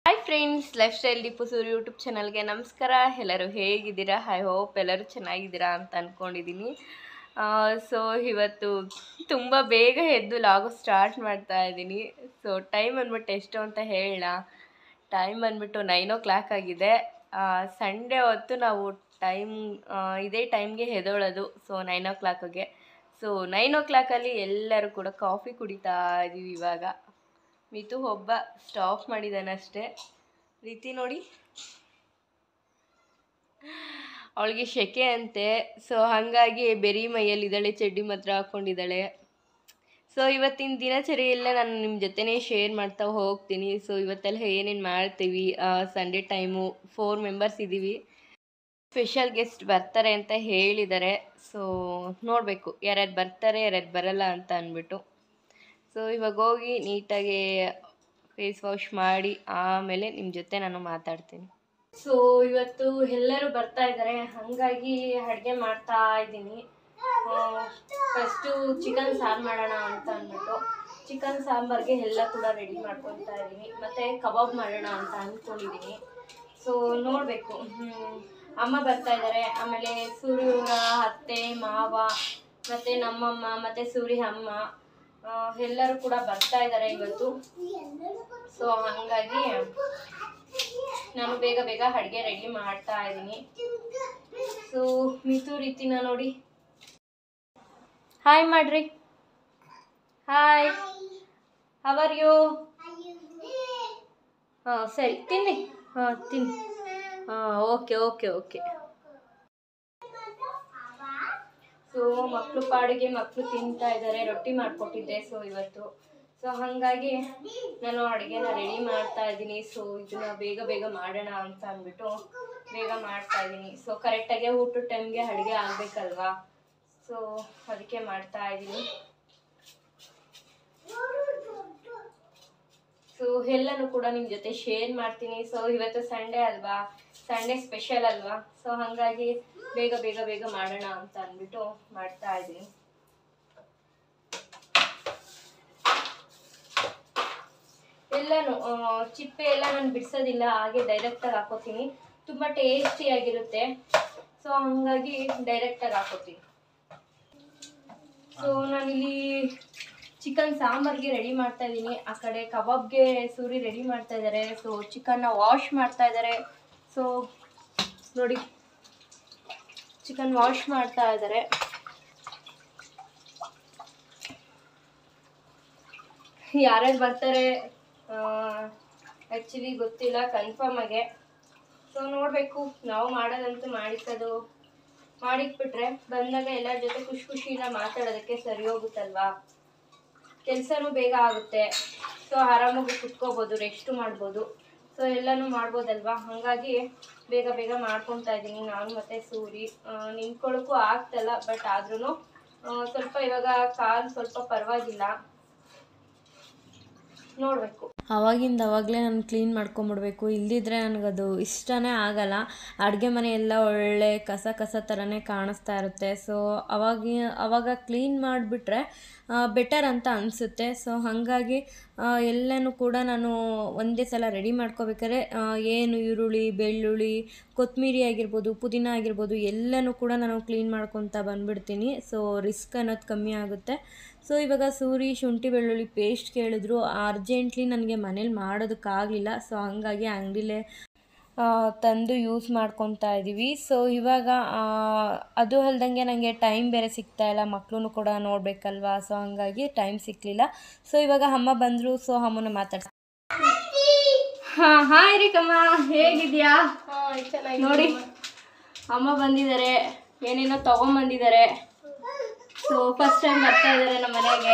Hi friends lifestyle Deepu Surya YouTube ಚಾನಲ್ಗೆ ನಮಸ್ಕಾರ ಎಲ್ಲರೂ ಹೇಗಿದ್ದೀರಾ ಐ ಹೋಪ್ ಎಲ್ಲರೂ ಚೆನ್ನಾಗಿದ್ದೀರಾ ಅಂತ ಅಂದ್ಕೊಂಡಿದ್ದೀನಿ ಸೊ ಇವತ್ತು ತುಂಬ ಬೇಗ ಎದ್ದು ಲಾಗು ಸ್ಟಾರ್ಟ್ ಮಾಡ್ತಾ ಇದ್ದೀನಿ ಸೊ ಟೈಮ್ ಬಂದ್ಬಿಟ್ಟು ಎಷ್ಟು ಅಂತ ಹೇಳೋಣ ಟೈಮ್ ಬಂದ್ಬಿಟ್ಟು ನೈನ್ ಓ ಕ್ಲಾಕ್ ಆಗಿದೆ ಸಂಡೇ ಹೊತ್ತು ನಾವು ಟೈಮ್ ಇದೇ ಟೈಮ್ಗೆ ಎದೋಳೋದು ಸೊ ನೈನ್ ಓ ಕ್ಲಾಕಿಗೆ ಸೊ ನೈನ್ ಓ ಕ್ಲಾಕಲ್ಲಿ ಎಲ್ಲರೂ ಕೂಡ ಕಾಫಿ ಕುಡಿತಾ ಇದ್ದೀವಿ ಇವಾಗ ಮಿತು ಒಬ್ಬ ಸ್ಟಾಪ್ ಮಾಡಿದ್ದಾನೆ ಅಷ್ಟೇ ರೀತಿ ನೋಡಿ ಅವಳಿಗೆ ಶೆಕೆ ಅಂತೆ ಸೊ ಹಾಗಾಗಿ ಬೆರಿ ಮೈಯಲ್ಲಿದ್ದಾಳೆ ಚಡ್ಡಿ ಮಾತ್ರ ಹಾಕ್ಕೊಂಡಿದ್ದಾಳೆ ಸೊ ಇವತ್ತಿನ ದಿನಚರಿ ಎಲ್ಲ ನಾನು ನಿಮ್ಮ ಜೊತೆನೇ ಶೇರ್ ಮಾಡ್ತಾ ಹೋಗ್ತೀನಿ ಸೊ ಇವತ್ತೆಲ್ಲ ಏನೇನು ಮಾಡ್ತೀವಿ ಸಂಡೇ ಟೈಮು ಫೋರ್ ಮೆಂಬರ್ಸ್ ಇದ್ದೀವಿ ಸ್ಪೆಷಲ್ ಗೆಸ್ಟ್ ಬರ್ತಾರೆ ಅಂತ ಹೇಳಿದ್ದಾರೆ ಸೊ ನೋಡಬೇಕು ಯಾರ್ಯಾರು ಬರ್ತಾರೆ ಯಾರ್ಯಾರು ಬರಲ್ಲ ಅಂತ ಅಂದ್ಬಿಟ್ಟು ಸೊ ಇವಾಗ ಹೋಗಿ ನೀಟಾಗಿ ಫೇಸ್ ವಾಶ್ ಮಾಡಿ ಆಮೇಲೆ ನಿಮ್ಮ ಜೊತೆ ನಾನು ಮಾತಾಡ್ತೀನಿ ಸೊ ಇವತ್ತು ಎಲ್ಲರೂ ಬರ್ತಾ ಇದ್ದಾರೆ ಹಾಗಾಗಿ ಅಡುಗೆ ಮಾಡ್ತಾ ಇದ್ದೀನಿ ಫಸ್ಟು ಚಿಕನ್ ಸಾರು ಮಾಡೋಣ ಅಂತ ಅಂದ್ಬಿಟ್ಟು ಚಿಕನ್ ಸಾಂಬಾರ್ಗೆ ಎಲ್ಲ ಕೂಡ ರೆಡಿ ಮಾಡ್ಕೊತಾ ಇದ್ದೀನಿ ಮತ್ತು ಕಬಾಬ್ ಮಾಡೋಣ ಅಂತ ಅಂದ್ಕೊಂಡಿದ್ದೀನಿ ಸೊ ನೋಡಬೇಕು ಅಮ್ಮ ಬರ್ತಾ ಇದ್ದಾರೆ ಆಮೇಲೆ ಸೂರ್ಯವರ ಅತ್ತೆ ಮಾವ ಮತ್ತು ನಮ್ಮಮ್ಮ ಮತ್ತು ಸೂರಿ ಅಮ್ಮ ಆ, ಎಲ್ಲರೂ ಕೂಡ ಬರ್ತಾ ಇದ್ದಾರೆ ಇವತ್ತು ಸೊ ಹಾಗಾಗಿ ನಾನು ಬೇಗ ಬೇಗ ಅಡುಗೆ ರೆಡಿ ಮಾಡ್ತಾ ಇದ್ದೀನಿ ಸೊ ಮಿತು ರೀತಿನ ನೋಡಿ ಹಾಯ್ ಮಾಡ್ರಿ ಹಾಯ್ ಅವರ್ ಯು ಹಾಂ ಸರಿ ತಿನ್ನಿ ಹಾಂ ತಿನ್ನಿ ಹಾಂ ಓಕೆ ಓಕೆ ಓಕೆ ಸೊ ಮಕ್ಕಳು ಪಾಡಿಗೆ ಮಕ್ಕಳು ತಿಂತಾ ಇದ್ದಾರೆ ರೊಟ್ಟಿ ಮಾಡಿಕೊಟ್ಟಿದ್ದೆ ಸೊ ಇವತ್ತು ಸೊ ಹಾಗಾಗಿ ನಾನು ಅಡುಗೆನ ರೆಡಿ ಮಾಡ್ತಾ ಇದ್ದೀನಿ ಸೊ ಇದನ್ನ ಬೇಗ ಬೇಗ ಮಾಡೋಣ ಅಂತ ಅಂದ್ಬಿಟ್ಟು ಬೇಗ ಮಾಡ್ತಾ ಇದ್ದೀನಿ ಸೊ ಕರೆಕ್ಟಾಗಿ ಊಟದ ಟೈಮ್ಗೆ ಅಡುಗೆ ಆಗಬೇಕಲ್ವಾ ಸೊ ಅದಕ್ಕೆ ಮಾಡ್ತಾ ಇದ್ದೀನಿ ಸೊ ಎಲ್ಲನೂ ಕೂಡ ನಿಮ್ಮ ಜೊತೆ ಶೇರ್ ಮಾಡ್ತೀನಿ ಸೊ ಇವತ್ತು ಸಂಡೇ ಅಲ್ವಾ ಸಂಡೇ ಸ್ಪೆಷಲ್ ಅಲ್ವಾ ಸೊ ಹಾಗಾಗಿ ಬೇಗ ಬೇಗ ಬೇಗ ಮಾಡೋಣ ಅಂತ ಅಂದ್ಬಿಟ್ಟು ಮಾಡ್ತಾ ಇದ್ದೀನಿ ಎಲ್ಲನೂ ಆ, ಚಿಪ್ಪೆ ಎಲ್ಲ ನಾನು ಬಿಡಿಸೋದಿಲ್ಲ ಹಾಗೆ ಡೈರೆಕ್ಟಾಗಿ ಹಾಕೋತೀನಿ ತುಂಬ ಟೇಸ್ಟಿಯಾಗಿರುತ್ತೆ ಸೊ ಹಾಗಾಗಿ ಡೈರೆಕ್ಟಾಗಿ ಹಾಕೋತೀನಿ ಸೊ ನಾನಿಲ್ಲಿ ಚಿಕನ್ ಸಾಂಬಾರ್ಗೆ ರೆಡಿ ಮಾಡ್ತಾ ಇದ್ದೀನಿ ಆ ಕಡೆ ಕಬಾಬ್ಗೆ ಸೂರಿ ರೆಡಿ ಮಾಡ್ತಾ ಇದ್ದಾರೆ ಸೊ ಚಿಕನ್ನ ವಾಶ್ ಮಾಡ್ತಾ ಇದ್ದಾರೆ ಸೊ ನೋಡಿ ಚಿಕನ್ ವಾಶ್ ಮಾಡ್ತಾ ಇದ್ದಾರೆ ಯಾರ್ಯಾರು ಬರ್ತಾರೆ ಆ್ಯಕ್ಚುಲಿ ಗೊತ್ತಿಲ್ಲ ಕನ್ಫರ್ಮ್ ಆಗಿ ಸೊ ನೋಡಬೇಕು ನಾವು ಮಾಡೋದಂತೂ ಮಾಡಿಸೋದು ಮಾಡಿಟ್ಬಿಟ್ರೆ ಬಂದಾಗ ಎಲ್ಲರ ಜೊತೆ ಖುಷಿ ಖುಷಿಯಿಂದ ಮಾತಾಡೋದಕ್ಕೆ ಸರಿ ಹೋಗುತ್ತಲ್ವಾ ಕೆಲಸನೂ ಬೇಗ ಆಗುತ್ತೆ ಸೊ ಆರಾಮಾಗಿ ಕುತ್ಕೋಬೋದು ರೆಸ್ಟು ಮಾಡ್ಬೋದು ಸೊ ಎಲ್ಲನೂ ಮಾಡ್ಬೋದಲ್ವಾ ಹಾಗಾಗಿ ಬೇಗ ಬೇಗ ಮಾಡ್ಕೊತಾ ಇದ್ದೀನಿ ನಾನು ಮತ್ತು ಸೂರಿ ಆ, ನಿಂತ್ಕೊಳ್ಳೋಕ್ಕೂ ಆಗ್ತಲ್ಲ ಬಟ್ ಆದ್ರೂ ಸ್ವಲ್ಪ ಇವಾಗ ಕಾಲು ಸ್ವಲ್ಪ ಪರವಾಗಿಲ್ಲ ನೋಡಬೇಕು ಅವಾಗಿಂದ ಅವಾಗಲೇ ನಾನು ಕ್ಲೀನ್ ಮಾಡ್ಕೊಂಬಿಡ್ಬೇಕು ಇಲ್ದಿದ್ರೆ ನನಗದು ಇಷ್ಟನೇ ಆಗಲ್ಲ ಅಡುಗೆ ಮನೆ ಎಲ್ಲ ಒಳ್ಳೆ ಕಸ ಕಸ ಥರನೇ ಕಾಣಿಸ್ತಾ ಇರುತ್ತೆ ಸೊ ಅವಾಗ ಅವಾಗ ಕ್ಲೀನ್ ಮಾಡಿಬಿಟ್ರೆ ಬೆಟರ್ ಅಂತ ಅನಿಸುತ್ತೆ ಸೊ ಹಾಗಾಗಿ ಆ, ಎಲ್ಲನೂ ಕೂಡ ನಾನು ಒಂದೇ ಸಲ ರೆಡಿ ಮಾಡ್ಕೋಬೇಕಾದ್ರೆ ಆ, ಏನು ಈರುಳ್ಳಿ ಬೆಳ್ಳುಳ್ಳಿ ಕೊತ್ತಂಬರಿ ಆಗಿರ್ಬೋದು ಪುದೀನ ಆಗಿರ್ಬೋದು ಎಲ್ಲನೂ ಕೂಡ ನಾನು ಕ್ಲೀನ್ ಮಾಡ್ಕೊತಾ ಬಂದ್ಬಿಡ್ತೀನಿ ಸೊ ರಿಸ್ಕ್ ಅನ್ನೋದು ಕಮ್ಮಿ ಆಗುತ್ತೆ ಸೊ ಇವಾಗ ಸೂರಿ ಶುಂಠಿ ಬೆಳ್ಳುಳ್ಳಿ ಪೇಸ್ಟ್ ಕೇಳಿದ್ರು ಅರ್ಜೆಂಟ್ಲಿ ನನಗೆ ಮನೇಲಿ ಮಾಡೋದಕ್ಕಾಗಲಿಲ್ಲ ಸೊ ಹಾಗಾಗಿ ಅಂಗಡಿಲೇ ತಂದು ಯೂಸ್ ಮಾಡ್ಕೊತಾ ಇದ್ದೀವಿ ಸೊ ಇವಾಗ ಆ, ಅದು ಅಲ್ದಂಗೆ ನನಗೆ ಟೈಮ್ ಬೇರೆ ಸಿಗ್ತಾ ಇಲ್ಲ ಮಕ್ಕಳು ಕೂಡ ನೋಡಬೇಕಲ್ವಾ ಸೊ ಹಾಗಾಗಿ ಟೈಮ್ ಸಿಕ್ಕಲಿಲ್ಲ ಸೊ ಇವಾಗ ಅಮ್ಮ ಬಂದರು ಸೊ ಅಮ್ಮನ ಮಾತಾಡ್ಸಿ ಹಾಂ ಹಾಯ್ ರಿಕಮ್ಮ ಹೇಗಿದ್ಯಾ ನೋಡಿ ಅಮ್ಮ ಬಂದಿದ್ದಾರೆ ಏನೇನೋ ತಗೊಂಬಂದಿದ್ದಾರೆ ಸೊ ಫಸ್ಟ್ ಟೈಮ್ ಬರ್ತಾ ಇದ್ದಾರೆ ನಮ್ಮ ಮನೆಗೆ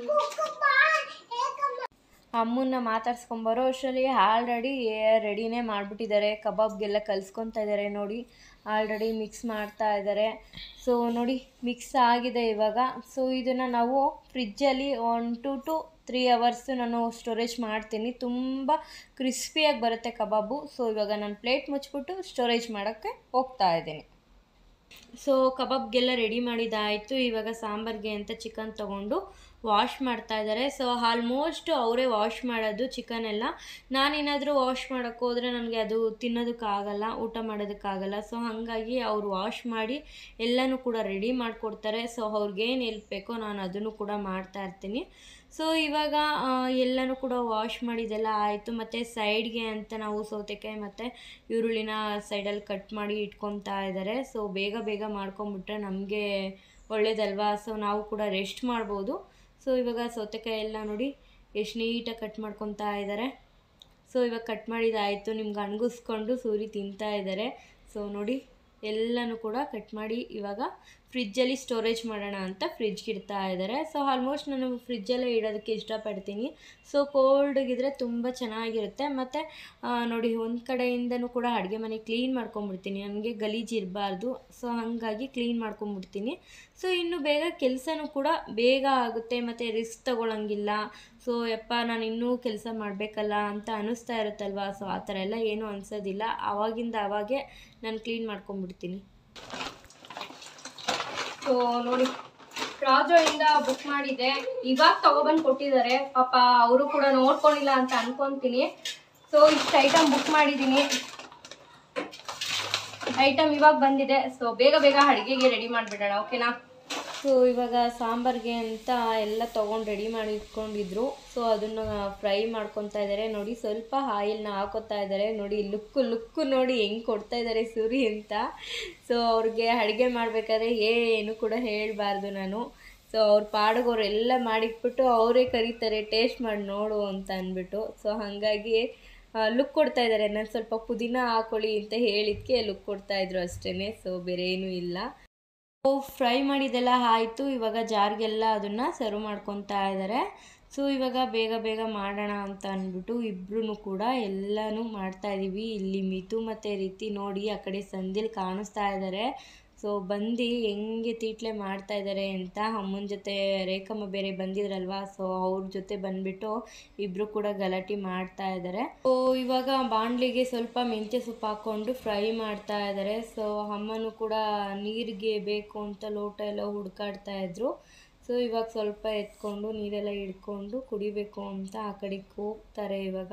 ಅಮ್ಮನ್ನ ಮಾತಾಡ್ಸ್ಕೊಂಬರೋ ಅಷ್ಟರಲ್ಲಿ ಆಲ್ರೆಡಿ ರೆಡಿನೇ ಮಾಡಿಬಿಟ್ಟಿದ್ದಾರೆ ಕಬಾಬ್ಗೆಲ್ಲ ಕಲಿಸ್ಕೊತಾ ಇದ್ದಾರೆ ನೋಡಿ ಆಲ್ರೆಡಿ ಮಿಕ್ಸ್ ಮಾಡ್ತಾ ಇದ್ದಾರೆ ಸೊ ನೋಡಿ ಮಿಕ್ಸ್ ಆಗಿದೆ ಇವಾಗ ಸೊ ಇದನ್ನು ನಾವು ಫ್ರಿಜ್ಜಲ್ಲಿ one two two three hours ನಾನು ಸ್ಟೋರೇಜ್ ಮಾಡ್ತೀನಿ ತುಂಬ ಕ್ರಿಸ್ಪಿಯಾಗಿ ಬರುತ್ತೆ ಕಬಾಬು ಸೊ ಇವಾಗ ನಾನು ಪ್ಲೇಟ್ ಮುಚ್ಚಿಬಿಟ್ಟು ಸ್ಟೋರೇಜ್ ಮಾಡೋಕ್ಕೆ ಹೋಗ್ತಾ ಇದ್ದೀನಿ ಸೊ ಕಬಾಬ್ಗೆಲ್ಲ ರೆಡಿ ಮಾಡಿದ್ದಾಯಿತು ಇವಾಗ ಸಾಂಬಾರ್ಗೆ ಅಂತ ಚಿಕನ್ ತೊಗೊಂಡು ವಾಶ್ ಮಾಡ್ತಾ ಇದ್ದಾರೆ ಸೊ ಆಲ್ಮೋಸ್ಟ್ ಅವರೇ ವಾಶ್ ಮಾಡೋದು ಚಿಕನ್ ಎಲ್ಲ ನಾನೇನಾದರೂ ವಾಶ್ ಮಾಡೋಕ್ಕೆ ಹೋದರೆ ನನಗೆ ಅದು ತಿನ್ನೋದಕ್ಕಾಗಲ್ಲ ಊಟ ಮಾಡೋದಕ್ಕಾಗಲ್ಲ ಸೊ ಹಾಗಾಗಿ ಅವ್ರು ವಾಶ್ ಮಾಡಿ ಎಲ್ಲನೂ ಕೂಡ ರೆಡಿ ಮಾಡಿಕೊಡ್ತಾರೆ ಸೊ ಅವ್ರಿಗೇನು ಹೆಲ್ಪ್ ಬೇಕೋ ನಾನು ಅದನ್ನು ಕೂಡ ಮಾಡ್ತಾ ಇರ್ತೀನಿ ಸೊ ಇವಾಗ ಆ, ಎಲ್ಲನೂ ಕೂಡ ವಾಶ್ ಮಾಡಿದೆಲ್ಲ ಆಯಿತು ಮತ್ತು ಸೈಡ್ಗೆ ಅಂತ ನಾವು ಸೌತೆಕಾಯಿ ಮತ್ತು ಈರುಳ್ಳಿನ ಸೈಡಲ್ಲಿ ಕಟ್ ಮಾಡಿ ಇಟ್ಕೊತಾ ಇದ್ದಾರೆ ಸೊ ಬೇಗ ಬೇಗ ಮಾಡ್ಕೊಂಬಿಟ್ರೆ ನಮಗೆ ಒಳ್ಳೇದಲ್ವಾ ಸೊ ನಾವು ಕೂಡ ರೆಸ್ಟ್ ಮಾಡ್ಬೋದು ಸೊ ಇವಾಗ ಸೌತೆಕಾಯಿ ಎಲ್ಲ ನೋಡಿ ಎಷ್ಟು ನೀಟಾಗಿ ಕಟ್ ಮಾಡ್ಕೊತಾ ಇದ್ದಾರೆ ಸೊ ಇವಾಗ ಕಟ್ ಮಾಡಿದಾಯಿತು ನಿಮ್ಗೆ ಅಣಗಿಸ್ಕೊಂಡು ಸೂರಿ ತಿಂತಾ ಇದ್ದಾರೆ ಸೊ ನೋಡಿ ಎಲ್ಲನೂ ಕೂಡ ಕಟ್ ಮಾಡಿ ಇವಾಗ ಫ್ರಿಜ್ಜಲ್ಲಿ ಸ್ಟೋರೇಜ್ ಮಾಡೋಣ ಅಂತ ಫ್ರಿಜ್ಗೆ ಇಡ್ತಾ ಇದ್ದಾರೆ ಸೊ ಆಲ್ಮೋಸ್ಟ್ ನಾನು ಫ್ರಿಜ್ಜಲ್ಲೇ ಇಡೋದಕ್ಕೆ ಇಷ್ಟಪಡ್ತೀನಿ ಸೊ ಕೋಲ್ಡ್ಗಿದ್ರೆ ತುಂಬ ಚೆನ್ನಾಗಿರುತ್ತೆ ಮತ್ತು ನೋಡಿ ಒಂದು ಕಡೆಯಿಂದನೂ ಕೂಡ ಅಡುಗೆ ಮನೆ ಕ್ಲೀನ್ ಮಾಡ್ಕೊಂಬಿಡ್ತೀನಿ ನನಗೆ ಗಲೀಜು ಇರಬಾರ್ದು ಸೊ ಹಾಗಾಗಿ ಕ್ಲೀನ್ ಮಾಡ್ಕೊಂಬಿಡ್ತೀನಿ ಸೊ ಇನ್ನು ಬೇಗ ಕೆಲಸನೂ ಕೂಡ ಬೇಗ ಆಗುತ್ತೆ ಮತ್ತು ರಿಸ್ಕ್ ತಗೊಳಂಗಿಲ್ಲ ಸೊ ಯಪ್ಪ ನಾನು ಇನ್ನೂ ಕೆಲಸ ಮಾಡಬೇಕಲ್ಲ ಅಂತ ಅನ್ನಿಸ್ತಾ ಇರುತ್ತಲ್ವ ಸೊ ಆ ಥರ ಎಲ್ಲ ಏನೂ ಅನಿಸೋದಿಲ್ಲ ಆವಾಗಿಂದ ಆವಾಗೇ ನಾನು ಕ್ಲೀನ್ ಮಾಡ್ಕೊಂಬಿಡ್ತೀನಿ ಸೊ ನೋಡಿ ರಾಜೋ ಇಂದ ಬುಕ್ ಮಾಡಿದ್ದೆ ಇವಾಗ ತಗೊಬಂದು ಕೊಟ್ಟಿದ್ದಾರೆ ಪಾಪ ಅವರು ಕೂಡ ನೋಡ್ಕೊಂಡಿಲ್ಲ ಅಂತ ಅನ್ಕೊಂತೀನಿ ಸೊ ಇಷ್ಟು ಐಟಮ್ ಬುಕ್ ಮಾಡಿದ್ದೀನಿ ಐಟಮ್ ಇವಾಗ ಬಂದಿದೆ ಸೊ ಬೇಗ ಬೇಗ ಅಡುಗೆಗೆ ರೆಡಿ ಮಾಡಿಬಿಡೋಣ ಓಕೆನಾ ಸೊ ಇವಾಗ ಸಾಂಬಾರ್ಗೆ ಅಂತ ಎಲ್ಲ ತೊಗೊಂಡು ರೆಡಿ ಮಾಡಿ ಇಟ್ಕೊಂಡಿದ್ರು ಸೊ ಅದನ್ನು ಫ್ರೈ ಮಾಡ್ಕೊತಾ ಇದ್ದಾರೆ ನೋಡಿ ಸ್ವಲ್ಪ ಆಯಿಲ್ನ ಹಾಕೋತಾ ಇದ್ದಾರೆ ನೋಡಿ ಲುಕ್ಕು ಲುಕ್ಕು ನೋಡಿ ಹೆಂಗೆ ಕೊಡ್ತಾ ಇದ್ದಾರೆ ಸೂರಿ ಅಂತ ಸೊ ಅವ್ರಿಗೆ ಅಡುಗೆ ಮಾಡಬೇಕಾದ್ರೆ ಏನು ಕೂಡ ಹೇಳಬಾರ್ದು ನಾನು ಸೊ ಅವ್ರ ಪಾಡಿಗೆ ಅವರೆಲ್ಲ ಮಾಡಿಟ್ಬಿಟ್ಟು ಅವರೇ ಕರೀತಾರೆ ಟೇಸ್ಟ್ ಮಾಡಿ ನೋಡು ಅಂತ ಅಂದ್ಬಿಟ್ಟು ಸೊ ಹಾಗಾಗಿ ಲುಕ್ ಕೊಡ್ತಾ ಇದ್ದಾರೆ ನಾನು ಸ್ವಲ್ಪ ಪುದೀನ ಹಾಕೊಳ್ಳಿ ಅಂತ ಹೇಳಿದ್ಕೆ ಲುಕ್ ಕೊಡ್ತಾ ಇದ್ರು ಅಷ್ಟೇ ಸೊ ಬೇರೆ ಏನೂ ಇಲ್ಲ ಫ್ರೈ ಮಾಡಿದೆಲ್ಲ ಆಯಿತು ಇವಾಗ ಜಾರ್ಗೆಲ್ಲ ಅದನ್ನು ಸರ್ವ್ ಮಾಡ್ಕೊತಾ ಇದ್ದಾರೆ ಸೊ ಇವಾಗ ಬೇಗ ಬೇಗ ಮಾಡೋಣ ಅಂತ ಅಂದ್ಬಿಟ್ಟು ಇಬ್ರು ಕೂಡ ಎಲ್ಲನೂ ಮಾಡ್ತಾ ಇದ್ದೀವಿ ಇಲ್ಲಿ ಮಿತು ಮತ್ತು ರೀತಿ ನೋಡಿ ಆ ಕಡೆ ಸಂದಿಲ್ ಕಾಣಿಸ್ತಾ ಇದ್ದಾರೆ ಸೊ ಬಂದು ಹೆಂಗೆ ತೀಟ್ಲೆ ಮಾಡ್ತಾ ಇದ್ದಾರೆ ಅಂತ ಅಮ್ಮನ ಜೊತೆ ರೇಖಮ್ಮ ಬೇರೆ ಬಂದಿದ್ರಲ್ವಾ ಸೊ ಅವ್ರ ಜೊತೆ ಬಂದ್ಬಿಟ್ಟು ಇಬ್ಬರು ಕೂಡ ಗಲಾಟೆ ಮಾಡ್ತಾ ಇದ್ದಾರೆ ಸೊ ಇವಾಗ ಬಾಣಲಿಗೆ ಸ್ವಲ್ಪ ಮೆಂತ್ಯ ಸೊಪ್ಪು ಹಾಕ್ಕೊಂಡು ಫ್ರೈ ಮಾಡ್ತಾ ಇದ್ದಾರೆ ಸೊ ಅಮ್ಮನೂ ಕೂಡ ನೀರಿಗೆ ಬೇಕು ಅಂತ ಲೋಟ ಎಲ್ಲ ಹುಡ್ಕಾಡ್ತಾ ಇದ್ರು ಸೊ ಇವಾಗ ಸ್ವಲ್ಪ ಎತ್ಕೊಂಡು ನೀರೆಲ್ಲ ಹಿಡ್ಕೊಂಡು ಕುಡಿಬೇಕು ಅಂತ ಆ ಕಡೆಗೆ ಹೋಗ್ತಾರೆ ಇವಾಗ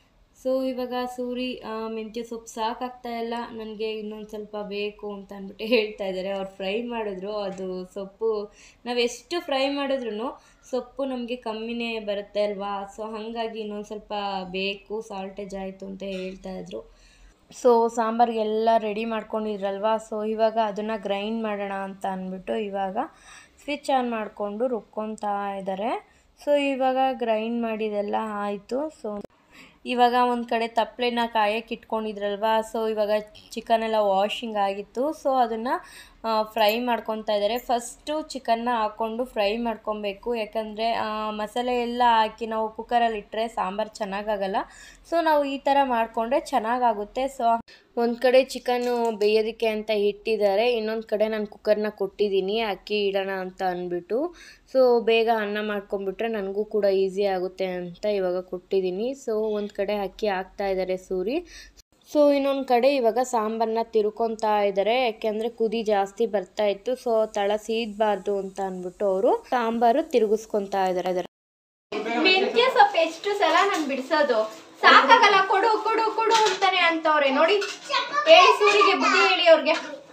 ಸೊ ಇವಾಗ ಸೂರಿ ಆ, ಮೆಂತ್ಯ ಸೊಪ್ಪು ಸಾಕಾಗ್ತಾ ಇಲ್ಲ ನನಗೆ ಇನ್ನೊಂದು ಸ್ವಲ್ಪ ಬೇಕು ಅಂತ ಅಂದ್ಬಿಟ್ಟು ಹೇಳ್ತಾ ಇದ್ದಾರೆ ಅವ್ರು ಫ್ರೈ ಮಾಡಿದ್ರು ಅದು ಸೊಪ್ಪು ನಾವು ಎಷ್ಟು ಫ್ರೈ ಮಾಡಿದ್ರು ಸೊಪ್ಪು ನಮಗೆ ಕಮ್ಮಿನೇ ಬರುತ್ತೆ ಅಲ್ವಾ ಸೊ ಹಾಗಾಗಿ ಇನ್ನೊಂದು ಸ್ವಲ್ಪ ಬೇಕು ಸಾಲ್ಟೇಜ್ ಆಯಿತು ಅಂತ ಹೇಳ್ತಾ ಇದ್ರು ಸೊ ಸಾಂಬಾರಿಗೆಲ್ಲ ರೆಡಿ ಮಾಡ್ಕೊಂಡಿದ್ರಲ್ವಾ ಸೊ ಇವಾಗ ಅದನ್ನು ಗ್ರೈಂಡ್ ಮಾಡೋಣ ಅಂತ ಅಂದ್ಬಿಟ್ಟು ಇವಾಗ ಸ್ವಿಚ್ ಆನ್ ಮಾಡಿಕೊಂಡು ರುಬ್ಕೊತಾ ಇದ್ದಾರೆ ಸೊ ಇವಾಗ ಗ್ರೈಂಡ್ ಮಾಡಿದೆಲ್ಲ ಆಯಿತು ಸೊ ಇವಾಗ ಒಂದು ಕಡೆ ತಪ್ಪಲೆನ ಕಾಯಕ್ಕೆ ಇಟ್ಕೊಂಡಿದ್ರಲ್ವಾ ಸೊ ಇವಾಗ ಚಿಕನ್ ಎಲ್ಲ ವಾಷಿಂಗ್ ಆಗಿತ್ತು ಸೊ ಅದನ್ನು ಫ್ರೈ ಮಾಡ್ಕೊತಾ ಇದ್ದಾರೆ ಫಸ್ಟು ಚಿಕನ್ನ ಹಾಕ್ಕೊಂಡು ಫ್ರೈ ಮಾಡ್ಕೊಬೇಕು ಯಾಕಂದರೆ ಮಸಾಲೆ ಎಲ್ಲ ಹಾಕಿ ನಾವು ಕುಕ್ಕರಲ್ಲಿ ಇಟ್ಟರೆ ಸಾಂಬಾರು ಚೆನ್ನಾಗಾಗಲ್ಲ ಸೊ ನಾವು ಈ ಥರ ಮಾಡಿಕೊಂಡ್ರೆ ಚೆನ್ನಾಗಾಗುತ್ತೆ ಸೊ ಒಂದು ಕಡೆ ಚಿಕನ್ನು ಬೇಯೋದಕ್ಕೆ ಅಂತ ಇಟ್ಟಿದ್ದಾರೆ ಇನ್ನೊಂದು ಕಡೆ ನಾನು ಕುಕ್ಕರ್ನ ಕೊಟ್ಟಿದ್ದೀನಿ ಅಕ್ಕಿ ಇಡೋಣ ಅಂತ ಅಂದ್ಬಿಟ್ಟು ಸೊ ಬೇಗ ಅನ್ನ ಮಾಡ್ಕೊಂಬಿಟ್ರೆ ನನಗೂ ಕೂಡ ಈಸಿ ಆಗುತ್ತೆ ಅಂತ ಇವಾಗ ಕೊಟ್ಟಿದ್ದೀನಿ ಸೊ ಒಂದು ಕಡೆ ಅಕ್ಕಿ ಹಾಕ್ತಾ ಇದ್ದಾರೆ ಸೂರಿ ಸೊ ಇನ್ನೊಂದು ಕಡೆ ಇವಾಗ ಸಾಂಬಾರನ್ನ ತಿರ್ಕೊತಾ ಇದ್ದಾರೆ ಯಾಕೆಂದರೆ ಕುದಿ ಜಾಸ್ತಿ ಬರ್ತಾ ಇತ್ತು ಸೊ ತಳ ಸೀದಬಾರ್ದು ಅಂತ ಅಂದ್ಬಿಟ್ಟು ಅವರು ಸಾಂಬಾರು ತಿರುಗಿಸ್ಕೊತಾ ಇದ್ದಾರೆ ಮೆಂತ್ಯ ಸೊಪ್ಪು ಎಷ್ಟು ಸಲ ನಾನು ಬಿಡಿಸೋದು ಸಾಕಾಗಲ್ಲ ಕೊಡು ಕೊಡು ಕೊಡು ಅಂತಾನೆ ಅಂತವ್ರೆ ನೋಡಿ ಹೇಳಿ ಸೂರಿಗೆ ಬುದ್ಧಿ ಹೇಳಿ ಅವ್ರಿಗೆ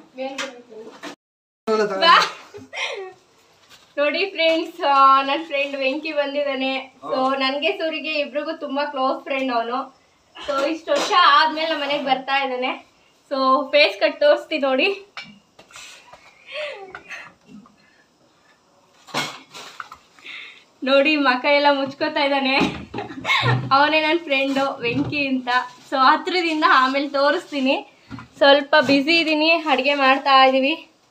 ಬಾ. ನೋಡಿ ಫ್ರೆಂಡ್ಸ್ ನನ್ನ ಫ್ರೆಂಡ್ ವೆಂಕಿ ಬಂದಿದ್ದಾನೆ ಸೊ ನನಗೆ ಸೂರಿಗೆ ಇಬ್ರಿಗೂ ತುಂಬಾ ಕ್ಲೋಸ್ ಫ್ರೆಂಡ್ ಅವನು ಸೊ ಇಷ್ಟು ವರ್ಷ ಆದ್ಮೇಲೆ ನಮ್ಮ ಮನೆಗೆ ಬರ್ತಾ ಇದ್ದಾನೆ ಸೊ ಫೇಸ್ ಕಟ್ ತೋರಿಸ್ತೀನಿ ನೋಡಿ ನೋಡಿ ಮಕ ಎಲ್ಲ ಮುಚ್ಕೋತಾ ಇದ್ದಾನೆ ಅವನೇ ನನ್ನ ಫ್ರೆಂಡು ವೆಂಕಿ ಅಂತ ಸೊ ಹತ್ರದಿಂದ ಆಮೇಲೆ ತೋರಿಸ್ತೀನಿ ಸ್ವಲ್ಪ ಬ್ಯುಸಿ ಇದ್ದೀನಿ ಅಡುಗೆ ಮಾಡ್ತಾ ಇದ್ದೀವಿ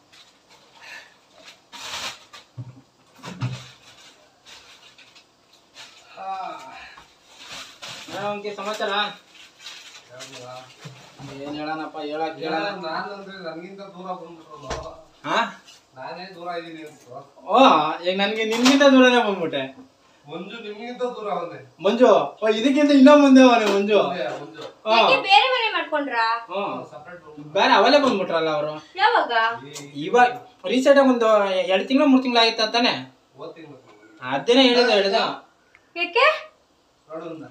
ಅವನಿಗೆ ಸಮಾಚಾರ ಏನ್ ಹೇಳನಪ್ಪ ಹೇಳಕ್ ಹೇಳಣ ನಾನಂದ್ರೆ ನನ್ಗಿಂತ ದೂರ ಬಂದ್ಬಿಟ್ರಲ್ಲ ಹಾ ನಾನೇ ದೂರ ಇದೀನಿ ಅಂತ ಓ ಈಗ ನನ್ಗೆ ನಿನ್ಗಿಂತ ದೂರನೇ ಬಂದ್ಬಿಟ್ಟೆ ಮಂಜು ನಿಮ್ಗಿಂತ ದೂರ ಅವನೇ ಮಂಜು ಓ ಇದಕ್ಕಿಂತ ಇನ್ನೂ ಮುಂದೆ ಅವನೇ ಮಂಜು ಮಂಜು ಹಾ ಯಾಕೆ ಬೇರೆ ಮನೆ ಮಾಡ್ಕೊಂಡ್ರಾ ಹ್ಮ್ ಸಪ್ರೇಟ್ ಬೇರೆ ಅವಲೇ ಬಂದ್ಬಿಟ್ರಲ್ಲ ಅವರು ಯಾವಾಗ ಇವಾಗ ರೀಸೆಂಟ್ ಒಂದು ಎರಡು ತಿಂಗಳು ಮೂರು ತಿಂಗಳು ಆಗಿತ್ತ ತಾನೆ ಓದ್ತೀನಿ ಮತ್ತೆ ಅದೇನೆ ಹೇಳಿದ ಹೇಳಿದ ಯಾಕೆ ನೋಡೋಣ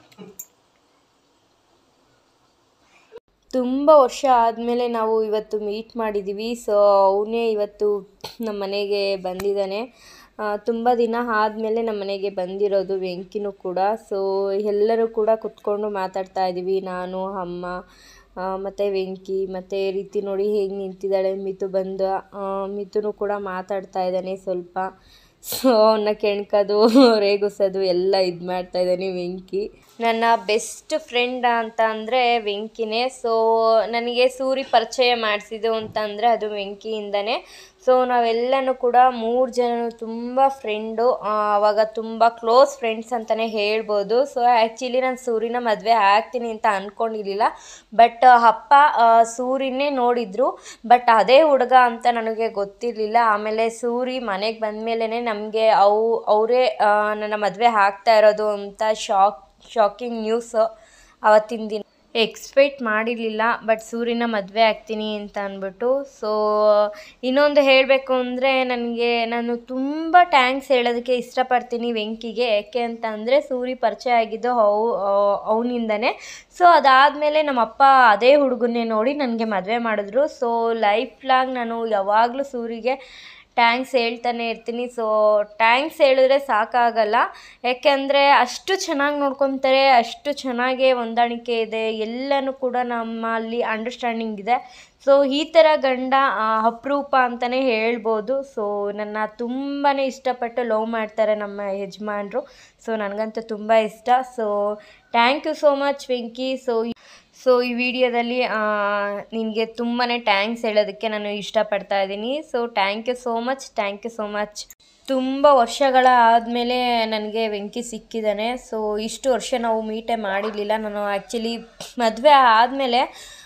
ತುಂಬ ವರ್ಷ ಆದಮೇಲೆ ನಾವು ಇವತ್ತು ಮೀಟ್ ಮಾಡಿದ್ದೀವಿ ಸೊ ಅವನೇ ಇವತ್ತು ನಮ್ಮ ಮನೆಗೆ ಬಂದಿದ್ದಾನೆ ತುಂಬ ದಿನ ಆದಮೇಲೆ ನಮ್ಮ ಮನೆಗೆ ಬಂದಿರೋದು ವೆಂಕಿನೂ ಕೂಡ ಸೊ ಎಲ್ಲರೂ ಕೂಡ ಕುತ್ಕೊಂಡು ಮಾತಾಡ್ತಾ ಇದ್ದೀವಿ ನಾನು ಅಮ್ಮ ಮತ್ತು ವೆಂಕಿ ಮತ್ತು ರೀತಿ ನೋಡಿ ಹೇಗೆ ನಿಂತಿದ್ದಾಳೆ ಮಿತು ಬಂದು ಆ, ಮಿತುನು ಕೂಡ ಮಾತಾಡ್ತಾ ಇದ್ದಾನೆ ಸ್ವಲ್ಪ ಸೊ ಅವನ್ನ ಕೆಣ್ಕೋದು ರೇಗಿಸೋದು ಎಲ್ಲ ಇದು ಮಾಡ್ತಾ ಇದ್ದಾನೆ ವೆಂಕಿ ನನ್ನ ಬೆಸ್ಟ್ ಫ್ರೆಂಡ್ ಅಂತ ಅಂದರೆ ವೆಂಕಿನೇ ಸೊ ನನಗೆ ಸೂರಿ ಪರಿಚಯ ಮಾಡಿಸಿದ್ದು ಅಂತ ಅಂದರೆ ಅದು ವೆಂಕಿಯಿಂದನೇ ಸೊ ನಾವೆಲ್ಲನೂ ಕೂಡ ಮೂರು ಜನ ತುಂಬ ಫ್ರೆಂಡು ಆವಾಗ ತುಂಬ ಕ್ಲೋಸ್ ಫ್ರೆಂಡ್ಸ್ ಅಂತಲೇ ಹೇಳ್ಬೋದು ಸೊ ಆ್ಯಕ್ಚುಲಿ ನಾನು ಸೂರಿನ ಮದುವೆ ಆಗ್ತೀನಿ ಅಂತ ಅಂದ್ಕೊಂಡಿರಲಿಲ್ಲ ಬಟ್ ಅಪ್ಪ ಆ, ಸೂರಿನೇ ನೋಡಿದ್ರು ಬಟ್ ಅದೇ ಹುಡುಗ ಅಂತ ನನಗೆ ಗೊತ್ತಿರಲಿಲ್ಲ ಆಮೇಲೆ ಸೂರಿ ಮನೆಗೆ ಬಂದಮೇಲೆ ನಮಗೆ ಅವು ಅವರೇ ನನ್ನ ಮದುವೆ ಆಗ್ತಾ ಇರೋದು ಅಂತ ಶಾಕ್ ಶಾಕಿಂಗ್ ನ್ಯೂಸ್ ಅವತ್ತಿನ ದಿನ ಎಕ್ಸ್ಪೆಕ್ಟ್ ಮಾಡಿರಲಿಲ್ಲ ಬಟ್ ಸೂರಿನ ಮದುವೆ ಆಗ್ತೀನಿ ಅಂತ ಅಂದ್ಬಿಟ್ಟು ಸೊ ಇನ್ನೊಂದು ಹೇಳಬೇಕು ಅಂದರೆ ನನಗೆ ನಾನು ತುಂಬ ಟ್ಯಾಂಕ್ಸ್ ಹೇಳೋದಕ್ಕೆ ಇಷ್ಟಪಡ್ತೀನಿ ವೆಂಕಿಗೆ ಯಾಕೆ ಅಂತ ಅಂದರೆ ಸೂರಿ ಪರಿಚಯ ಆಗಿದ್ದು ಅವು ಅವನಿಂದನೇ ಸೊ ಅದಾದಮೇಲೆ ನಮ್ಮಪ್ಪ ಅದೇ ಹುಡುಗನ್ನೇ ನೋಡಿ ನನಗೆ ಮದುವೆ ಮಾಡಿದ್ರು ಸೊ ಲೈಫ್ ಲಾಂಗ್ ನಾನು ಯಾವಾಗಲೂ ಸೂರಿಗೆ ಟ್ಯಾಂಕ್ಸ್ ಹೇಳ್ತಾನೆ ಇರ್ತೀನಿ ಸೊ ಟ್ಯಾಂಕ್ಸ್ ಹೇಳಿದ್ರೆ ಸಾಕಾಗಲ್ಲ ಯಾಕೆಂದರೆ ಅಷ್ಟು ಚೆನ್ನಾಗಿ ನೋಡ್ಕೊತಾರೆ ಅಷ್ಟು ಚೆನ್ನಾಗೇ ಹೊಂದಾಣಿಕೆ ಇದೆ ಎಲ್ಲನೂ ಕೂಡ ನಮ್ಮಲ್ಲಿ ಅಂಡರ್ಸ್ಟ್ಯಾಂಡಿಂಗ್ ಇದೆ ಸೊ ಈ ಥರ ಗಂಡ ಆ, ಅಪರೂಪ ಅಂತಲೇ ಹೇಳ್ಬೋದು ಸೊ ನನ್ನ ತುಂಬಾ ಇಷ್ಟಪಟ್ಟು ಲವ್ ಮಾಡ್ತಾರೆ ನಮ್ಮ ಯಜಮಾನ್ರು ಸೊ ನನಗಂತೂ ತುಂಬ ಇಷ್ಟ so thank you so much Venky so so ಈ ವಿಡಿಯೋದಲ್ಲಿ ನಿನಗೆ ತುಂಬಾ ಟ್ಯಾಂಕ್ಸ್ ಹೇಳೋದಕ್ಕೆ ನಾನು ಇಷ್ಟಪಡ್ತಾ ಇದ್ದೀನಿ so thank you so much thank you so much ತುಂಬ ವರ್ಷಗಳ ಆದಮೇಲೆ ನನಗೆ ವೆಂಕಿ ಸಿಕ್ಕಿದ್ದಾನೆ ಸೊ ಇಷ್ಟು ವರ್ಷ ನಾವು ಮೀಟೇ ಮಾಡಿರಲಿಲ್ಲ ನಾನು ಆ್ಯಕ್ಚುಲಿ ಮದುವೆ ಆದಮೇಲೆ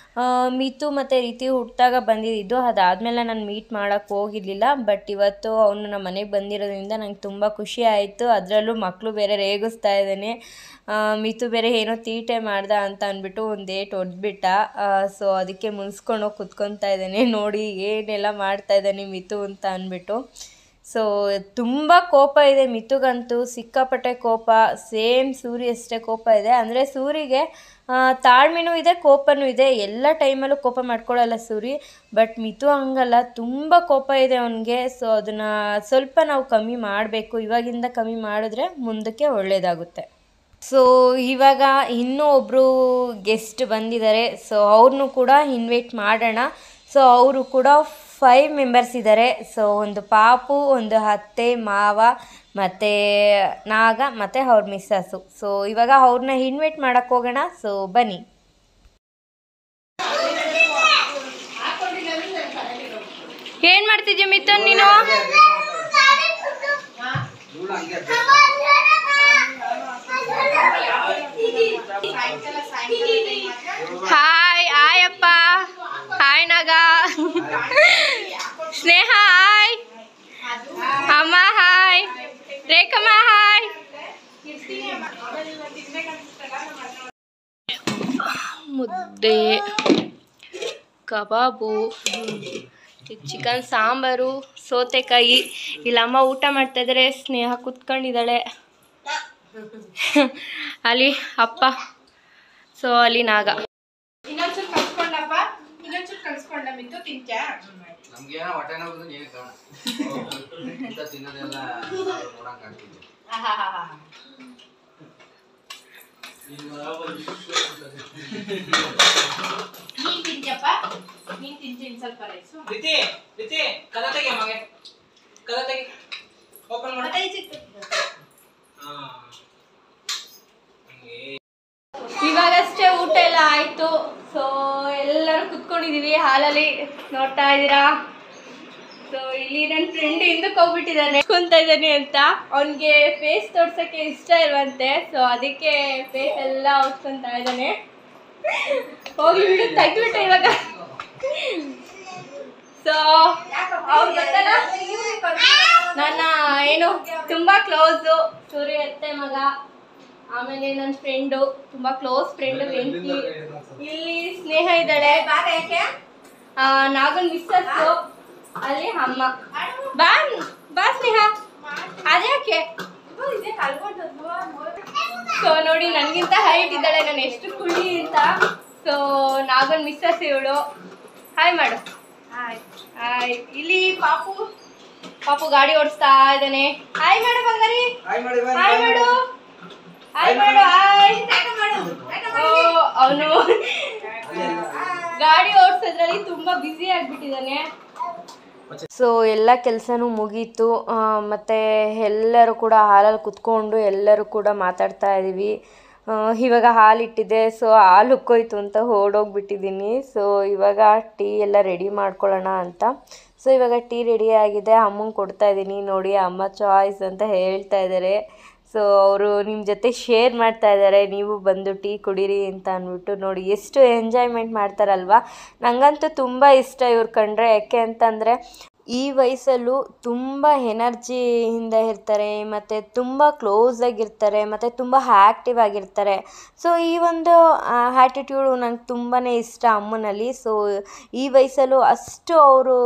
ಮಿತು ಮತ್ತು ರೀತಿ ಹುಟ್ಟಿದಾಗ ಬಂದಿದ್ದು ಅದಾದಮೇಲೆ ನಾನು ಮೀಟ್ ಮಾಡೋಕ್ಕೆ ಹೋಗಿರಲಿಲ್ಲ ಬಟ್ ಇವತ್ತು ಅವನು ನಮ್ಮ ಮನೆಗೆ ಬಂದಿರೋದ್ರಿಂದ ನಂಗೆ ತುಂಬ ಖುಷಿ ಆಯಿತು ಅದರಲ್ಲೂ ಮಕ್ಕಳು ಬೇರೆ ರೇಗಿಸ್ತಾ ಇದ್ದಾನೆ ಆ, ಮಿತು ಬೇರೆ ಏನೋ ತೀಟೆ ಮಾಡ್ದ ಅಂತ ಅಂದ್ಬಿಟ್ಟು ಒಂದು ಏಟ್ ಹೊಡೆದ್ಬಿಟ್ಟ ಸೊ ಅದಕ್ಕೆ ಮುನ್ಸ್ಕೊಂಡು ಕುತ್ಕೊತಾ ಇದ್ದಾನೆ ನೋಡಿ ಏನೆಲ್ಲ ಮಾಡ್ತಾ ಇದ್ದಾನೆ ಮಿತು ಅಂತ ಅಂದ್ಬಿಟ್ಟು ಸೊ ತುಂಬ ಕೋಪ ಇದೆ ಮಿತುಗಂತೂ ಸಿಕ್ಕಾಪಟ್ಟೆ ಕೋಪ ಸೇಮ್ ಸೂರಿ ಅಷ್ಟೇ ಕೋಪ ಇದೆ ಅಂದರೆ ಸೂರಿಗೆ ಆ, ತಾಳ್ಮೆನೂ ಇದೆ ಕೋಪನೂ ಇದೆ ಎಲ್ಲ ಟೈಮಲ್ಲೂ ಕೋಪ ಮಾಡ್ಕೊಳ್ಳಲ್ಲ ಸೂರಿ ಬಟ್ ಮಿತು ಹಂಗಲ್ಲ ತುಂಬ ಕೋಪ ಇದೆ ಅವನಿಗೆ ಸೊ ಅದನ್ನು ಸ್ವಲ್ಪ ನಾವು ಕಮ್ಮಿ ಮಾಡಬೇಕು ಇವಾಗಿಂದ ಕಮ್ಮಿ ಮಾಡಿದ್ರೆ ಮುಂದಕ್ಕೆ ಒಳ್ಳೆಯದಾಗುತ್ತೆ ಸೊ ಇವಾಗ ಇನ್ನೂ ಒಬ್ಬರು ಗೆಸ್ಟ್ ಬಂದಿದ್ದಾರೆ ಸೊ ಅವ್ರನ್ನೂ ಕೂಡ ಇನ್ವೈಟ್ ಮಾಡೋಣ ಸೊ ಅವರು ಕೂಡ ಫೈವ್ ಮೆಂಬರ್ಸ್ ಇದ್ದಾರೆ ಸೊ ಒಂದು ಪಾಪು ಒಂದು ಅತ್ತೆ ಮಾವ ಮತ್ತು ನಾಗ ಮತ್ತು ಅವ್ರ ಮಿಸ್ಸಸ್ಸು ಸೊ ಇವಾಗ ಅವ್ರನ್ನ ಇನ್ವೈಟ್ ಮಾಡೋಕ್ಕೆ ಹೋಗೋಣ ಸೊ ಬನ್ನಿ ಏನು ಮಾಡ್ತಿದ್ಯಾ ಮಿಥುನ್ ನೀನು ಹಾಯ್ ಹಾಯ್ ಅಪ್ಪ ಹಾಯ್ ನಾಗ ಸ್ನೇಹ ಹಾಯ್ ಅಮ್ಮ hi Rekhamma hi mudde kebab chicken sambar ಸೌತೆಕಾಯಿ ಇಲ್ಲಮ್ಮ ಊಟ ಮಾಡ್ತಾ ಇದ್ದಾರೆ ಸ್ನೇಹ ಕುತ್ಕೊಂಡಿದ್ದಾಳೆ ಅಲ್ಲಿ ಅಪ್ಪ ಸೊ ಅಲ್ಲಿ ನಾಗ ಇನ್ನೊಂಚೂರು ಕಲ್ಸ್ಕೊಂಡಪ್ಪ ಇನ್ನೊಂಚೂರು ಕಲ್ಸ್ಕೊಂಡ ಮಿತ್ತು ತಿಂತ್ಯಾ ನಮ್ಗೇನೋ ಹೊಟ್ಟೆ ನೋವು ಬಂದ್ರೆ ನೀವೇ ಕಾರಣ ಇಂಥ ತಿನ್ನೋದೆಲ್ಲ ನೋಡಂಗ್ ಆಗ್ತಿದೆ ನೀನ್ ತಿಂತ್ಯಪ್ಪ ನೀನ್ ತಿಂತೀನಿ ಸ್ವಲ್ಪ ರೈಸು ರೀತಿ ರೀತಿ ಕದ ತೆಗಿ ಮಗೆ ಕದ ತೆಗಿ ಓಪನ್ ಮಾಡ ಹಾ ಹಂಗೆ ಇವಾಗಷ್ಟೇ ಊಟ ಎಲ್ಲ ಆಯಿತು ಸೊ ಎಲ್ಲರೂ ಕುತ್ಕೊಂಡಿದ್ದೀವಿ ಹಾಲಲ್ಲಿ ನೋಡ್ತಾ ಇದ್ದೀರಾ ಸೊ ಇಲ್ಲಿ ನನ್ನ ಫ್ರೆಂಡ್ ಹಿಂದಕ್ಕೆ ಹೋಗ್ಬಿಟ್ಟಿದ್ದಾನೆ ಕುಂತ ಇದ್ದಾನೆ ಅಂತ ಅವನಿಗೆ ಫೇಸ್ ತೋರ್ಸೋಕ್ಕೆ ಇಷ್ಟ ಇಲ್ವಂತೆ ಸೊ ಅದಕ್ಕೆ ಫೇಸ್ ಎಲ್ಲ ಹೊಡ್ಸ್ಕೊಂತ ಇದ್ದಾನೆ ಹೋಗ್ಲಿ ಬಿಡು ತೆಗ್ದ್ಬಿಟ್ಟೆ ಇವಾಗ ಸೊ ಅವ್ರು ಗೊತ್ತಲ್ಲ ನನ್ನ ಏನು ತುಂಬ ಕ್ಲೋಸು ಸೂರ್ಯ ಅತ್ತೆ ಮಗ ಆಮೇಲೆ ನನ್ನ ಫ್ರೆಂಡು ತುಂಬಾ ಕ್ಲೋಸ್ ಫ್ರೆಂಡ್ ವೆಂಕಿ ಇಲ್ಲಿ ಸ್ನೇಹ ಇದ್ದಾಳೆ ಆ, ನಾಗನ್ ಮಿಸ್ಸಸ್ ಅಲ್ಲಿ ಅಮ್ಮ ಬಾ ಬಾ ಸ್ನೇಹ ಅದ್ಯಾಕೆ ಸೊ ನೋಡಿ ನನಗಿಂತ ಹೈಟ್ ಇದ್ದಾಳೆ ನಾನು ಎಷ್ಟು ಕುಳಿ ಅಂತ ಸೊ ನಾಗನ್ ಮಿಸ್ಸಸ್ ಇವಳು ಹಾಯ್ ಮಾಡು ಹಾಯ್ ಇಲ್ಲಿ ಪಾಪು ಪಾಪು ಗಾಡಿ ಓಡಿಸ್ತಾ ಇದ್ದಾನೆ ಹಾಯ್ ಮಾಡು ಬಂಗಾರಿ ಹಾಯ್ ಮಾಡಿ ಬಾ ಹಾಯ್ ಮಾಡು ಹಾಯ್ ಮಾಡು ಹಾಯ್ ಅವನು ಗಾಡಿ ಓಡಿಸೋದ್ರಲ್ಲಿ ತುಂಬಾ ಬ್ಯುಸಿ ಆಗ್ಬಿಟ್ಟಿದ್ದಾನೆ ಸೊ ಎಲ್ಲ ಕೆಲಸನೂ ಮುಗೀತು ಆ, ಮತ್ತೆ ಎಲ್ಲರೂ ಕೂಡ ಹಾಲಲ್ಲಿ ಕುತ್ಕೊಂಡು ಎಲ್ಲರೂ ಕೂಡ ಮಾತಾಡ್ತಾ ಇದ್ದೀವಿ ಆ, ಇವಾಗ ಹಾಲು ಇಟ್ಟಿದ್ದೆ ಸೊ ಹಾಲು ಉಕ್ಕೋಯ್ತು ಅಂತ ಓಡೋಗ್ಬಿಟ್ಟಿದ್ದೀನಿ ಸೊ ಇವಾಗ ಟೀ ಎಲ್ಲ ರೆಡಿ ಮಾಡ್ಕೊಳ್ಳೋಣ ಅಂತ ಸೊ ಇವಾಗ ಟೀ ರೆಡಿ ಆಗಿದೆ ಅಮ್ಮಂಗೆ ಕೊಡ್ತಾ ಇದ್ದೀನಿ ನೋಡಿ ಅಮ್ಮ ಚಾಯ್ಸ್ ಅಂತ ಹೇಳ್ತಾ ಇದ್ದಾರೆ ಸೊ ಅವರು ನಿಮ್ಮ ಜೊತೆ ಶೇರ್ ಮಾಡ್ತಾ ಇದ್ದಾರೆ ನೀವು ಬಂದು ಟೀ ಕುಡೀರಿ ಅಂತ ಅಂದ್ಬಿಟ್ಟು ನೋಡಿ ಎಷ್ಟು ಎಂಜಾಯ್ಮೆಂಟ್ ಮಾಡ್ತಾರಲ್ವ ನನಗಂತೂ ತುಂಬ ಇಷ್ಟ ಇವ್ರು ಕಂಡ್ರೆ ಯಾಕೆ ಅಂತಂದರೆ ಈ ವಯಸ್ಸಲ್ಲೂ ತುಂಬ ಎನರ್ಜಿಯಿಂದ ಇರ್ತಾರೆ ಮತ್ತು ತುಂಬ ಕ್ಲೋಸ್ ಆಗಿರ್ತಾರೆ ಮತ್ತು ತುಂಬ ಆ್ಯಕ್ಟಿವ್ ಆಗಿರ್ತಾರೆ ಸೊ ಈ ಒಂದು ಆ್ಯಟಿಟ್ಯೂಡು ನಂಗೆ ತುಂಬಾ ಇಷ್ಟ ಅಮ್ಮನಲ್ಲಿ ಸೊ ಈ ವಯಸ್ಸಲ್ಲೂ ಅಷ್ಟು ಅವರು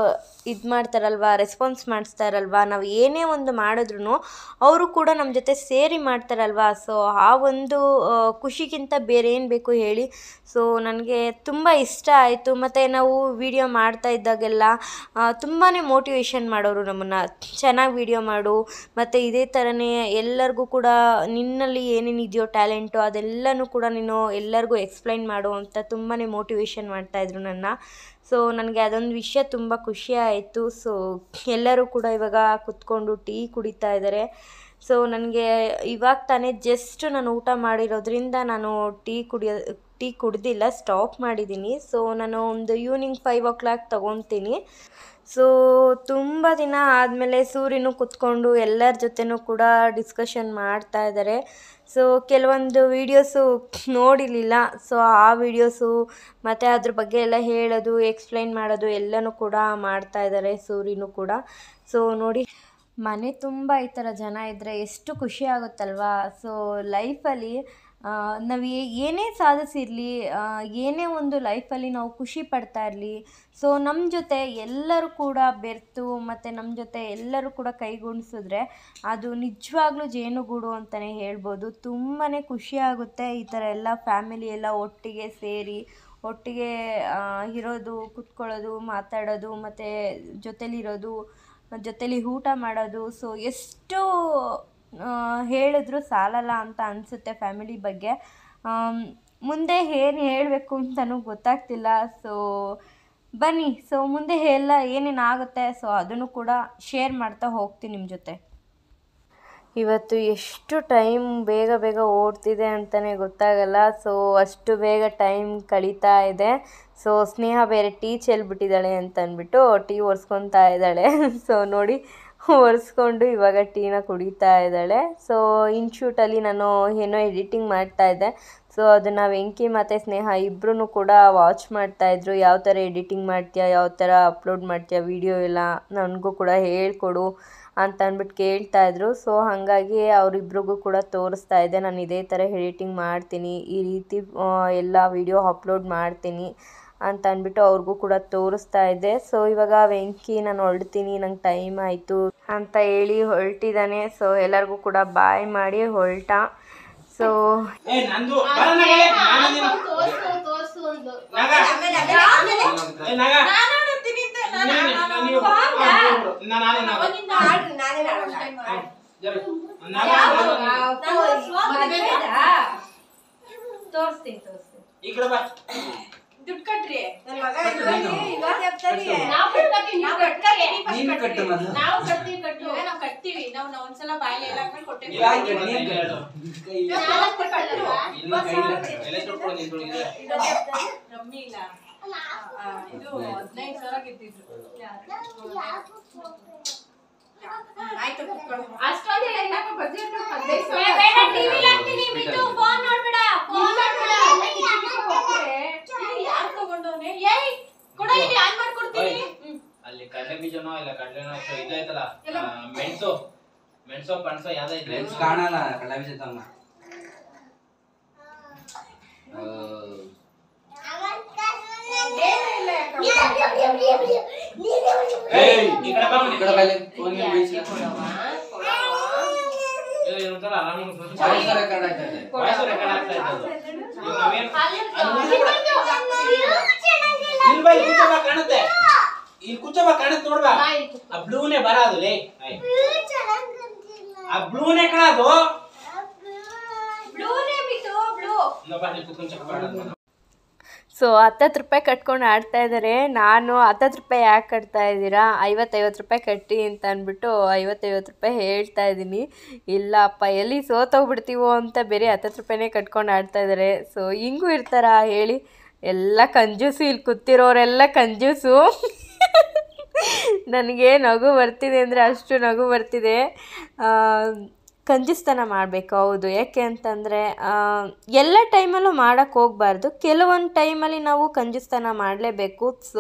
ಇದು ಮಾಡ್ತಾರಲ್ವ ರೆಸ್ಪಾನ್ಸ್ ಮಾಡಿಸ್ತಾರಲ್ವ ನಾವು ಏನೇ ಒಂದು ಮಾಡಿದ್ರು ಅವರು ಕೂಡ ನಮ್ಮ ಜೊತೆ ಸೇರಿ ಮಾಡ್ತಾರಲ್ವ ಸೊ ಆ ಒಂದು ಆ, ಖುಷಿಗಿಂತ ಬೇರೆ ಏನು ಬೇಕು ಹೇಳಿ ಸೊ ನನಗೆ ತುಂಬ ಇಷ್ಟ ಆಯಿತು ಮತ್ತು ನಾವು ವಿಡಿಯೋ ಮಾಡ್ತಾ ಇದ್ದಾಗೆಲ್ಲ ತುಂಬಾ ಮೋಟಿವೇಶನ್ ಮಾಡೋರು ನಮ್ಮನ್ನು ಚೆನ್ನಾಗಿ ವಿಡಿಯೋ ಮಾಡು ಮತ್ತು ಇದೇ ಥರನೇ ಎಲ್ಲರಿಗೂ ಕೂಡ ನಿನ್ನಲ್ಲಿ ಏನೇನು ಇದೆಯೋ ಟ್ಯಾಲೆಂಟು ಅದೆಲ್ಲನೂ ಕೂಡ ನೀನು ಎಲ್ಲರಿಗೂ ಎಕ್ಸ್ಪ್ಲೈನ್ ಮಾಡು ಅಂತ ತುಂಬಾ ಮೋಟಿವೇಶನ್ ಮಾಡ್ತಾಯಿದ್ರು ನನ್ನ ಸೊ ನನಗೆ ಅದೊಂದು ವಿಷಯ ತುಂಬ ಖುಷಿ ಆಯಿತು ಸೊ ಎಲ್ಲರೂ ಕೂಡ ಇವಾಗ ಕುತ್ಕೊಂಡು ಟೀ ಕುಡಿತಾ ಇದ್ದಾರೆ ಸೊ ನನಗೆ ಇವಾಗ ತಾನೇ ಜಸ್ಟ್ ನಾನು ಊಟ ಮಾಡಿರೋದ್ರಿಂದ ನಾನು ಟೀ ಕುಡಿಯೋ ಟೀ ಕುಡ್ದಿಲ್ಲ ಸ್ಟಾಪ್ ಮಾಡಿದ್ದೀನಿ ಸೊ ನಾನು ಒಂದು ಈವ್ನಿಂಗ್ ಫೈವ್ ಓ ಕ್ಲಾಕ್ ತೊಗೊತೀನಿ ಸೊ ತುಂಬ ದಿನ ಆದಮೇಲೆ ಸೂರ್ಯನು ಕುತ್ಕೊಂಡು ಎಲ್ಲರ ಜೊತೆನೂ ಕೂಡ ಡಿಸ್ಕಷನ್ ಮಾಡ್ತಾ ಇದ್ದಾರೆ ಸೊ ಕೆಲವೊಂದು ವೀಡಿಯೋಸು ನೋಡಿರಲಿಲ್ಲ ಸೊ ಆ ವೀಡಿಯೋಸು ಮತ್ತು ಅದ್ರ ಬಗ್ಗೆ ಎಲ್ಲ ಹೇಳೋದು ಎಕ್ಸ್ಪ್ಲೈನ್ ಮಾಡೋದು ಎಲ್ಲನೂ ಕೂಡ ಮಾಡ್ತಾ ಇದ್ದಾರೆ ಸೂರ್ಯನು ಕೂಡ ಸೊ ನೋಡಿ ಮನೆ ತುಂಬ ಈ ಥರ ಜನ ಇದ್ದರೆ ಎಷ್ಟು ಖುಷಿ ಆಗುತ್ತಲ್ವಾ ಸೊ ಲೈಫಲ್ಲಿ ನಾವು ಏನೇ ಸಾಧಿಸಿರಲಿ ಏನೇ ಒಂದು ಲೈಫಲ್ಲಿ ನಾವು ಖುಷಿ ಪಡ್ತಾ ಇರಲಿ ಸೊ ನಮ್ಮ ಜೊತೆ ಎಲ್ಲರೂ ಕೂಡ ಬೆರೆತು ಮತ್ತು ನಮ್ಮ ಜೊತೆ ಎಲ್ಲರೂ ಕೂಡ ಕೈಗೂಡಿಸಿದ್ರೆ ಅದು ನಿಜವಾಗ್ಲೂ ಜೇನುಗೂಡು ಅಂತಲೇ ಹೇಳ್ಬೋದು ತುಂಬಾ ಖುಷಿ ಆಗುತ್ತೆ ಈ ಥರ ಎಲ್ಲ ಫ್ಯಾಮಿಲಿ ಎಲ್ಲ ಒಟ್ಟಿಗೆ ಸೇರಿ ಒಟ್ಟಿಗೆ ಆ, ಇರೋದು ಕುತ್ಕೊಳ್ಳೋದು ಮಾತಾಡೋದು ಮತ್ತು ಜೊತೆಲಿರೋದು ಜೊತೆಲಿ ಊಟ ಮಾಡೋದು ಸೊ ಎಷ್ಟು ಆ, ಹೇಳಿದ್ರು ಸಾಲಲ್ಲ ಅಂತ ಅನಿಸುತ್ತೆ ಫ್ಯಾಮಿಲಿ ಬಗ್ಗೆ ಆಮ್, ಮುಂದೆ ಏನು ಹೇಳಬೇಕು ಅಂತಲೂ ಗೊತ್ತಾಗ್ತಿಲ್ಲ ಸೊ ಬನ್ನಿ ಸೊ ಮುಂದೆ ಎಲ್ಲ ಏನೇನು ಆಗುತ್ತೆ ಸೊ ಅದನ್ನು ಕೂಡ ಶೇರ್ ಮಾಡ್ತಾ ಹೋಗ್ತೀನಿ ನಿಮ್ಮ ಜೊತೆ ಇವತ್ತು ಎಷ್ಟು ಟೈಮ್ ಬೇಗ ಬೇಗ ಓಡ್ತಿದೆ ಅಂತಲೇ ಗೊತ್ತಾಗಲ್ಲ ಸೊ ಅಷ್ಟು ಬೇಗ ಟೈಮ್ ಕಳೀತಾ ಇದೆ ಸೊ ಸ್ನೇಹ ಬೇರೆ ಟೀ ಚೆಲ್ಬಿಟ್ಟಿದ್ದಾಳೆ ಅಂತ ಅಂದ್ಬಿಟ್ಟು ಟೀ ಒರೆಸ್ಕೊತಾ ಇದ್ದಾಳೆ ಸೊ ನೋಡಿ ಒರೆಸ್ಕೊಂಡು ಇವಾಗ ಟೀನ ಕುಡಿತಾ ಇದ್ದಾಳೆ ಸೊ ಇನ್ಶೂಟಲ್ಲಿ ನಾನು ಏನೋ ಎಡಿಟಿಂಗ್ ಮಾಡ್ತಾ ಇದ್ದೆ ಸೊ ಅದನ್ನು ವೆಂಕಿ ಮತ್ತು ಸ್ನೇಹ ಇಬ್ಬರೂ ಕೂಡ ವಾಚ್ ಮಾಡ್ತಾಯಿದ್ರು ಯಾವ ಥರ ಎಡಿಟಿಂಗ್ ಮಾಡ್ತೀಯಾ ಯಾವ ಥರ ಅಪ್ಲೋಡ್ ಮಾಡ್ತೀಯಾ ವಿಡಿಯೋ ಎಲ್ಲ ನನಗೂ ಕೂಡ ಹೇಳ್ಕೊಡು ಅಂತ ಅಂದ್ಬಿಟ್ಟು ಕೇಳ್ತಾ ಇದ್ರು ಸೊ ಹಾಗಾಗಿ ಅವರಿಬ್ರಿಗೂ ಕೂಡ ತೋರಿಸ್ತಾ ಇದ್ದೆ ನಾನು ಇದೇ ಥರ ಎಡಿಟಿಂಗ್ ಮಾಡ್ತೀನಿ ಈ ರೀತಿ ಆ, ಎಲ್ಲ ವಿಡಿಯೋ ಅಪ್ಲೋಡ್ ಮಾಡ್ತೀನಿ ಅಂತ ಅಂದ್ಬಿಟ್ಟು ಅವ್ರಿಗೂ ಕೂಡ ತೋರಿಸ್ತಾ ಇದ್ದೆ ಸೊ ಇವಾಗ ವೆಂಕಿ ನಾನು ಹೊರಡ್ತೀನಿ ನಂಗೆ ಟೈಮ್ ಆಯಿತು ಅಂತ ಹೇಳಿ ಹೊರಟಿದ್ದಾನೆ ಸೊ ಎಲ್ಲರಿಗೂ ಕೂಡ ಬಾಯ್ ಮಾಡಿ ಹೊರಟ ಸೊ ಏ ನಂದು ಬರ ನಗೆ ನಾನು ನೀನು ನಗ ಏ ನಗ ನೀನು- ನೀವು- ಹಾ, ನೀವು ಬಿಡು. ನಾ- ನಾನೇ ನಗ. ಹಾ, ಜರು. ನಗ, ತೋರಿಸ್ತೀನಿ ತೋರಿಸ್ತೀನಿ ಈ ಕಡೆ ಬಾ ದುಡ್ಡು ಕಟ್ರಿ ನನ್ ಮಗ ಕಟ್ಟು ನೀನು. ಇವಾಗ చెప్తాರಿ. ನಾವು ಕಟ್ತೀವಿ, ನೀವು ನಾವು ಕಟ್ತೀವಿ. ಕಟ್ತೀವಿ, first ನೀನು ಕಟ್ಟು ಕಟ್ತೀವಿ. ಮೊದ್ಲು. ನಾವು ಕಟ್ತೀವಿ ಕಟ್ಟು ಇವಾಗ ನಾವು ಕಟ್ತೀವಿ ನಾವು ನಾವು ಒಂದ್ಸಲ ಬಾಯಲ್ಲಿ ಎಲ್ಲ ಹಾಕ್ಬಿಟ್ಟು ಕೊಟ್ಟಿವಿ ಇಲ್ಲ, ಈ ಕಡೆ ನೀನು ಕಟ್ಟು. ಕೈ ಇಲ್ಲ. ನಾಲ್ಕು ಕಟ್ಟು. ಇಲ್ಲ, ಕೈ ಇಲ್ಲ ಕಟ್ಟು. ಎಲೆ ತೊಟ್ಕೊಂಡು ನಿಂತ್ಕೊಂಡು ಇದೆ. ಇದು చెప్తాರಿ. ರಮ್ಮಿ ಇಲ್ಲ ಆ, ಇದು ಹದಿನೈದು ಸಾವಿರ ಗೆದ್ದಿದ್ರು ಹ್ಮ್, ಆಯ್ತು ಕುತ್ಕೊಳ್ಳು. ಅಷ್ಟೊಂದು ಇಲ್ಲ, ಇನ್ನೊಬ್ಬ ಬಜ್ಜಿ ಇಟ್ಕೊಂಡು ಹದಿನೈದು ಏ, ಸಾವಿರ. ಬೇಡ, TV ಲಿ ಹಾಕ್ತೀನಿ, ಮಿಟ್ಟು, phone ನೋಡ್ಬೇಡ, phone ನೋಡ್ಬೇಡ. ಇಲ್ಲಿ ಯಾರ್ ತಗೊಂಡವ್ನೆ? ಏಯ್ ಕೊಡ ಇಲ್ಲಿ ಆನ್ ಮಾಡ್ಕೊಡ್ತೀನಿ ಹ್ಮ್. ಅಲ್ಲಿ ಕಡಲೆ ಬೀಜನೋ ಇಲ್ಲ ಕಡಲೆನೋ ಅಥವಾ ಇದು ಐತಲ್ಲ ಆ, ಮೆಣಸು ಮೆಣಸೋ ಪಣಸೋ ಯಾವ್ದೋ ಇದ್ರೆ ಲೆನ್ಸ್ ಕಾಣಲ್ಲ ಕಡಲೆ ಬೀಜ ತಮ್ಮ ಏನೂ ಇಲ್ಲ ಯಾಕಮ್ಮ? ಏಯ್, ಈ ಕಡೆ ಬಾ ಈ ಕಡೆ ಬಾ ಇಲ್ಲಿ. ಫೋನ್ ಮೇಲೆ ಬೀಳ್ಸಿ. ಏನಂತಾರ ಅಲಾರ್ಮ್ ಹೊಡ್ಸ್ಬಿಟ್ಟು ವಾಯ್ಸ್ ರೆಕಾರ್ಡ್ ಆಯ್ತಾ ಇದೆ ವಾಯ್ಸ್ ರೆಕಾರ್ಡ್ ಆಗ್ತಾ ಇತ್ತು ಇವಾಗ ನಾವೇನ್ ಇಲ್ಲಿ ಬಾ ಇಲ್ಲಿ ಕುಚ್ಚ ಬಾ ಕಾಣುತ್ತೆ ಇಲ್ಲಿ ಕುಚ್ಚ ಬಾ ಕಾಣುತ್ತೆ ನೋಡ್ಬಾ ಆ ಬ್ಲೂನೇ ಬರ ಅದು ಲೇ ಆಯ್. ಆ ಬ್ಲೂನೇ ಕಣ ಅದು ಇನ್ನೊಬ್ಬ ಅಲ್ಲಿ ಕುತ್ಕೊಂಡ್ ಚಕ್ಕ ಬಾರ್ದು. ಸೊ ಹತ್ತತ್ತು ರೂಪಾಯಿ ಕಟ್ಕೊಂಡು ಆಡ್ತಾ ಇದ್ದಾರೆ ನಾನು ಹತ್ತತ್ತು ರೂಪಾಯಿ ಯಾಕೆ ಕಟ್ತಾ ಇದ್ದೀರಾ ಐವತ್ತೈವತ್ತು ರೂಪಾಯಿ ಕಟ್ಟಿ ಅಂತ ಅಂದ್ಬಿಟ್ಟು ಐವತ್ತೈವತ್ತು ರೂಪಾಯಿ ಹೇಳ್ತಾ ಇದ್ದೀನಿ ಇಲ್ಲಪ್ಪ ಎಲ್ಲಿ ಸೋತೋಗ್ಬಿಡ್ತೀವೋ ಅಂತ ಬೇರೆ ಹತ್ತತ್ತು ರೂಪಾಯಿನೇ ಕಟ್ಕೊಂಡು ಆಡ್ತಾ ಇದ್ದಾರೆ ಸೊ ಹಿಂಗೂ ಇರ್ತಾರಾ ಹೇಳಿ ಎಲ್ಲ ಕಂಜೂಸು ಇಲ್ಲಿ ಕೂತಿರೋರೆಲ್ಲ ಕಂಜೂಸು ನನಗೆ ನಗು ಬರ್ತಿದೆ ಅಂದರೆ ಅಷ್ಟು ನಗು ಬರ್ತಿದೆ ಆ, ಕಂಜೂಸ್ತನ ಮಾಡಬೇಕು ಹೌದು ಯಾಕೆ ಅಂತಂದರೆ ಎಲ್ಲ ಟೈಮಲ್ಲೂ ಮಾಡೋಕ್ಕೆ ಹೋಗಬಾರ್ದು ಕೆಲವೊಂದು ಟೈಮಲ್ಲಿ ನಾವು ಕಂಜೂಸ್ತನ ಮಾಡಲೇಬೇಕು ಸೊ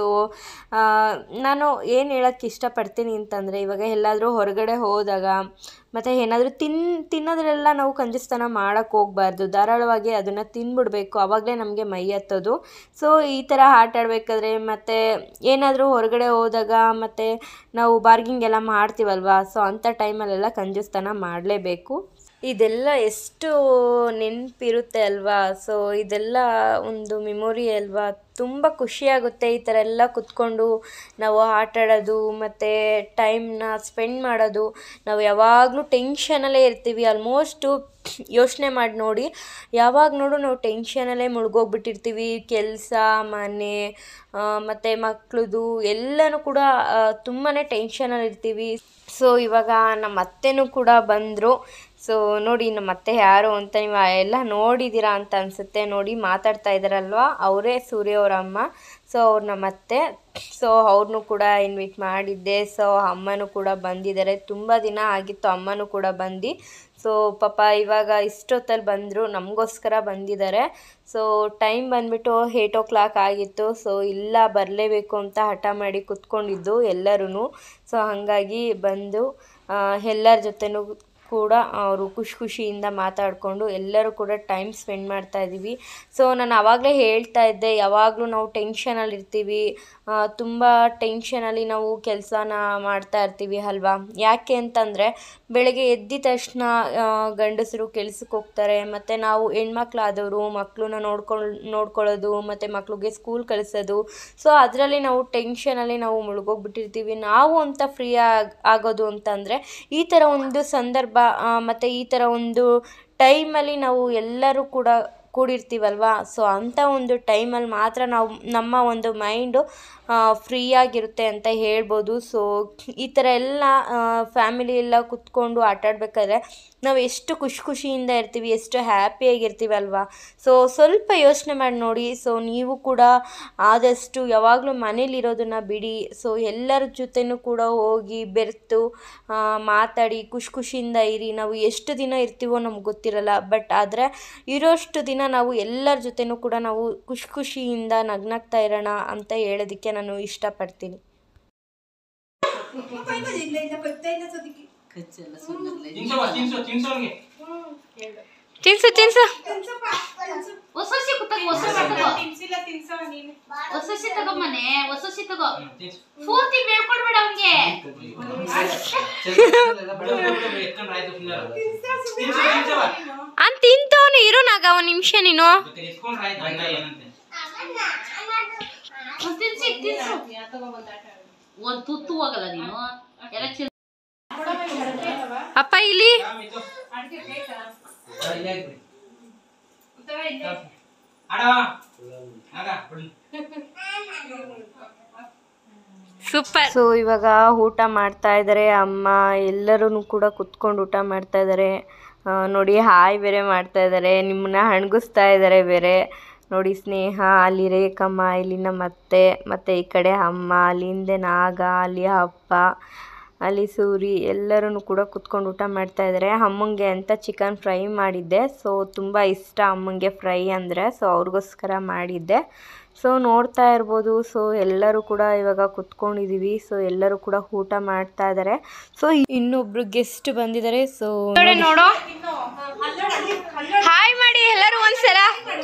ನಾನು ಏನು ಹೇಳೋಕ್ಕೆ ಇಷ್ಟಪಡ್ತೀನಿ ಅಂತಂದರೆ ಇವಾಗ ಎಲ್ಲಾದರೂ ಹೊರಗಡೆ ಹೋದಾಗ ಮತ್ತು ಏನಾದರೂ ತಿನ್ ತಿನ್ನೋದ್ರೆಲ್ಲ ನಾವು ಕಂಜೂಸ್ತನ ಮಾಡೋಕ್ಕೆ ಹೋಗಬಾರ್ದು ಧಾರಾಳವಾಗಿ ಅದನ್ನು ತಿನ್ಬಿಡ್ಬೇಕು ಆವಾಗಲೇ ನಮಗೆ ಮೈ ಹತ್ತೋದು ಸೊ ಈ ಥರ ಆಟ ಆಡಬೇಕಾದ್ರೆ ಮತ್ತು ಏನಾದರೂ ಹೊರಗಡೆ ಹೋದಾಗ ಮತ್ತು ನಾವು ಬಾರ್ಗಿಂಗ್ ಎಲ್ಲ ಮಾಡ್ತೀವಲ್ವಾ ಸೊ ಅಂಥ ಟೈಮಲ್ಲೆಲ್ಲ ಕಂಜೂಸ್ತನ ಮಾಡಲೇಬೇಕು ಇದೆಲ್ಲ ಎಷ್ಟು ನೆನಪಿರುತ್ತೆ ಅಲ್ವಾ ಸೊ ಇದೆಲ್ಲ ಒಂದು ಮೆಮೊರಿ ಅಲ್ವಾ ತುಂಬ ಖುಷಿಯಾಗುತ್ತೆ ಈ ಥರ ಎಲ್ಲ ಕುತ್ಕೊಂಡು ನಾವು ಆಟ ಆಡೋದು ಮತ್ತು ಟೈಮ್ನ ಸ್ಪೆಂಡ್ ಮಾಡೋದು ನಾವು ಯಾವಾಗಲೂ ಟೆನ್ಷನಲ್ಲೇ ಇರ್ತೀವಿ ಆಲ್ಮೋಸ್ಟು ಯೋಚನೆ ಮಾಡಿ ನೋಡಿ ಯಾವಾಗ ನೋಡು ನಾವು ಟೆನ್ಷನಲ್ಲೇ ಮುಳುಗೋಗ್ಬಿಟ್ಟಿರ್ತೀವಿ ಕೆಲಸ ಮನೆ ಮತ್ತು ಮಕ್ಳದು ಎಲ್ಲನೂ ಕೂಡ ತುಂಬಾ ಟೆನ್ಷನಲ್ಲಿ ಇರ್ತೀವಿ ಸೊ ಇವಾಗ ನಮ್ಮ ಅತ್ತೆನೂ ಕೂಡ ಬಂದರು ಸೊ ನೋಡಿ ನಮ್ಮ ಅತ್ತೆ ಯಾರು ಅಂತ ನೀವು ಎಲ್ಲ ನೋಡಿದ್ದೀರಾ ಅಂತ ಅನಿಸುತ್ತೆ ನೋಡಿ ಮಾತಾಡ್ತಾ ಇದ್ದಾರಲ್ವಾ ಅವರೇ ಸೂರ್ಯ ಅವ್ರ ಅಮ್ಮ ಸೊ ಅವ್ರು ನಮ್ಮ ಅತ್ತೆ ಸೊ ಅವ್ರನ್ನೂ ಕೂಡ ಇನ್ವೈಟ್ ಮಾಡಿದ್ದೆ ಸೊ ಅಮ್ಮನೂ ಕೂಡ ಬಂದಿದ್ದಾರೆ ತುಂಬ ದಿನ ಆಗಿತ್ತು ಅಮ್ಮನೂ ಕೂಡ ಬಂದು ಸೊ ಪಾಪ ಇವಾಗ ಇಷ್ಟೊತ್ತಲ್ಲಿ ಬಂದರು ನಮಗೋಸ್ಕರ ಬಂದಿದ್ದಾರೆ ಸೊ ಟೈಮ್ ಬಂದುಬಿಟ್ಟು ಏಯ್ಟ್ ಓ ಕ್ಲಾಕ್ ಆಗಿತ್ತು ಸೊ ಇಲ್ಲ ಬರಲೇಬೇಕು ಅಂತ ಹಠ ಮಾಡಿ ಕುತ್ಕೊಂಡಿದ್ದು ಎಲ್ಲರೂ ಸೊ ಹಾಗಾಗಿ ಬಂದು ಆ, ಎಲ್ಲರ ಜೊತೆನೂ ಕೂಡ ಅವರು ಖುಷಿ ಖುಷಿಯಿಂದ ಮಾತಾಡಿಕೊಂಡು ಎಲ್ಲರೂ ಕೂಡ ಟೈಮ್ ಸ್ಪೆಂಡ್ ಮಾಡ್ತಾ ಇದ್ದೀವಿ ಸೊ ನಾನು ಆವಾಗಲೇ ಹೇಳ್ತಾ ಇದ್ದೆ ಯಾವಾಗಲೂ ನಾವು ಟೆನ್ಷನಲ್ಲಿ ಇರ್ತೀವಿ ತುಂಬ ಟೆನ್ಷನಲ್ಲಿ ನಾವು ಕೆಲಸನ ಮಾಡ್ತಾ ಇರ್ತೀವಿ ಅಲ್ವಾ ಯಾಕೆ ಅಂತಂದರೆ ಬೆಳಗ್ಗೆ ಎದ್ದ ತಕ್ಷಣ ಗಂಡಸರು ಕೆಲ್ಸಕ್ಕೆ ಹೋಗ್ತಾರೆ ಮತ್ತು ನಾವು ಹೆಣ್ಮಕ್ಳಾದವರು ಮಕ್ಕಳನ್ನ ನೋಡ್ಕೊಂಡು ನೋಡ್ಕೊಳ್ಳೋದು ಮತ್ತು ಮಕ್ಳಿಗೆ ಸ್ಕೂಲ್ ಕಳಿಸೋದು ಸೊ ಅದರಲ್ಲಿ ನಾವು ಟೆನ್ಷನಲ್ಲಿ ನಾವು ಮುಳುಗೋಗ್ಬಿಟ್ಟಿರ್ತೀವಿ ನಾವು ಅಂತ ಫ್ರೀ ಆಗಿ ಆಗೋದು ಅಂತಂದರೆ ಈ ಥರ ಒಂದು ಸಂದರ್ಭ ಮತ್ತು ಈ ಥರ ಒಂದು ಟೈಮಲ್ಲಿ ನಾವು ಎಲ್ಲರೂ ಕೂಡ ಕೂಡಿರ್ತೀವಲ್ವಾ ಸೊ ಅಂಥ ಒಂದು ಟೈಮಲ್ಲಿ ಮಾತ್ರ ನಾವು ನಮ್ಮ ಒಂದು ಮೈಂಡು ಫ್ರೀಯಾಗಿರುತ್ತೆ ಅಂತ ಹೇಳ್ಬೋದು ಸೊ ಈ ಥರ ಎಲ್ಲ ಫ್ಯಾಮಿಲಿ ಎಲ್ಲ ಕುತ್ಕೊಂಡು ಆಟ ಆಡಬೇಕಾದ್ರೆ ನಾವು ಎಷ್ಟು ಖುಷಿ ಖುಷಿಯಿಂದ ಇರ್ತೀವಿ ಎಷ್ಟು ಹ್ಯಾಪಿಯಾಗಿರ್ತೀವಿ ಅಲ್ವಾ ಸೊ ಸ್ವಲ್ಪ ಯೋಚನೆ ಮಾಡಿ ನೋಡಿ ಸೊ ನೀವು ಕೂಡ ಆದಷ್ಟು ಯಾವಾಗಲೂ ಮನೇಲಿರೋದನ್ನು ಬಿಡಿ ಸೊ ಎಲ್ಲರ ಜೊತೆನೂ ಕೂಡ ಹೋಗಿ ಬೆರೆತು ಆ, ಮಾತಾಡಿ ಖುಷಿ ಖುಷಿಯಿಂದ ಇರಿ ನಾವು ಎಷ್ಟು ದಿನ ಇರ್ತೀವೋ ನಮ್ಗೆ ಗೊತ್ತಿರಲ್ಲ ಬಟ್ ಆದರೆ ಇರೋಷ್ಟು ದಿನ ನಾವು ಎಲ್ಲರ ಜೊತೆನೂ ಕೂಡ ನಾವು ಖುಷಿ ಖುಷಿಯಿಂದ ನಗ್ನಗ್ತಾ ಇರೋಣ ಅಂತ ಹೇಳೋದಕ್ಕೆ ನಾನು ಇಷ್ಟಪಡ್ತೀನಿ ತಿನ್ಸು ಬಾ, ತಿನ್ಸು ತಿನ್ಸು ಅವ್ನಿಗೆ ತಿನ್ಸು ತಿನ್ಸು ಹೊಸಸಿ ತಗೋ ಹೊಸ ತಗೋ ತಿನ್ಸಿಲ್ಲ ತಿನ್ಸವ ನೀನು ಹೊಸಸಿ ತಗೊಂಬನೆ ಹೊಸಸಿ ತಗೋ ಹ್ಮ್, ತಿನ್ಸು ಪೂರ್ತಿ ಬೇಡ್ಕೊಡ್ಬೇಡ ಅವ್ನಿಗೆ ಬಿಡು, ಬಿಡು, ಬಿಡು, ಎತ್ಕೊಂಡ್ರೆ ಆಯ್ತು ಸುಮ್ನೆ ಇರು. ತಿನ್ಸು ತಿನ್ಸು ಬಾ. ಅಂತ ತಿಂತವನು ಇರು ನಾಗ ಒಂದು ನಿಮಿಷ ನೀನು ಬೇಕಾದ್ರೆ ಎತ್ಕೊಂಡ್ರೆ ಆಯ್ತು ಅಣ್ಣ ಏನಂತೆ ಒಂದ್ ತಿನ್ಸಿ ತಿನ್ಸು ಒಂದ್ ತುತ್ತು ಹೋಗಲ್ಲ ನೀನು ಎಲ್ಲ ಚೆಲ್ ಅಪ್ಪ ಇಲ್ಲಿ ರಾಮ್, ಇದು. ಅಡ್ಗೆ ಬೇಕಾ ಇಲ್ಲೇ ಹಾಕ್ಬಿಡಿ. ಅಥವಾ ಇಲ್ಲೇ ಆಡವ. ಆಗ, ಬಿಡು. ಸೂಪರ್ ಸೊ ಇವಾಗ ಊಟ ಮಾಡ್ತಾ ಇದ್ದಾರೆ ಅಮ್ಮ ಎಲ್ಲರೂ ಕೂಡ ಕುತ್ಕೊಂಡು ಊಟ ಮಾಡ್ತಾ ಇದ್ದಾರೆ ಆ, ನೋಡಿ ಹಾಯ್ ಬೇರೆ ಮಾಡ್ತಾ ಇದ್ದಾರೆ ನಿಮ್ಮನ್ನ ಹಣ್ಗಿಸ್ತಾ ಇದ್ದಾರೆ ಬೇರೆ ನೋಡಿ ಸ್ನೇಹ ಅಲ್ಲಿ ರೇಖಮ್ಮ ಇಲ್ಲಿ ನಮ್ಮ ಅತ್ತೆ ಮತ್ತು ಈ ಕಡೆ ಅಮ್ಮ ಅಲ್ಲಿ ಹಿಂದೆ ನಾಗ ಅಲ್ಲಿ ಅಪ್ಪ ಅಲ್ಲಿ ಸೂರಿ ಎಲ್ಲರೂ ಕೂಡ ಕುತ್ಕೊಂಡು ಊಟ ಮಾಡ್ತಾ ಇದ್ದಾರೆ ಅಮ್ಮಂಗೆ ಅಂತ ಚಿಕನ್ ಫ್ರೈ ಮಾಡಿದ್ದೆ ಸೊ ತುಂಬ ಇಷ್ಟ ಅಮ್ಮಂಗೆ ಫ್ರೈ ಅಂದರೆ ಸೊ ಅವ್ರಿಗೋಸ್ಕರ ಮಾಡಿದ್ದೆ ಸೊ ನೋಡ್ತಾ ಇರ್ಬೋದು ಸೊ ಎಲ್ಲರೂ ಕೂಡ ಇವಾಗ ಕುತ್ಕೊಂಡಿದ್ದೀವಿ ಸೊ ಎಲ್ಲರೂ ಕೂಡ ಊಟ ಮಾಡ್ತಾ ಇದ್ದಾರೆ ಸೊ ಇನ್ನೊಬ್ರು ಗೆಸ್ಟ್ ಬಂದಿದ್ದಾರೆ ಸೊ ನೋಡೋ ಹಾಯ್ ಮಾಡಿ ಎಲ್ಲರೂ ಒಂದ್ಸಲ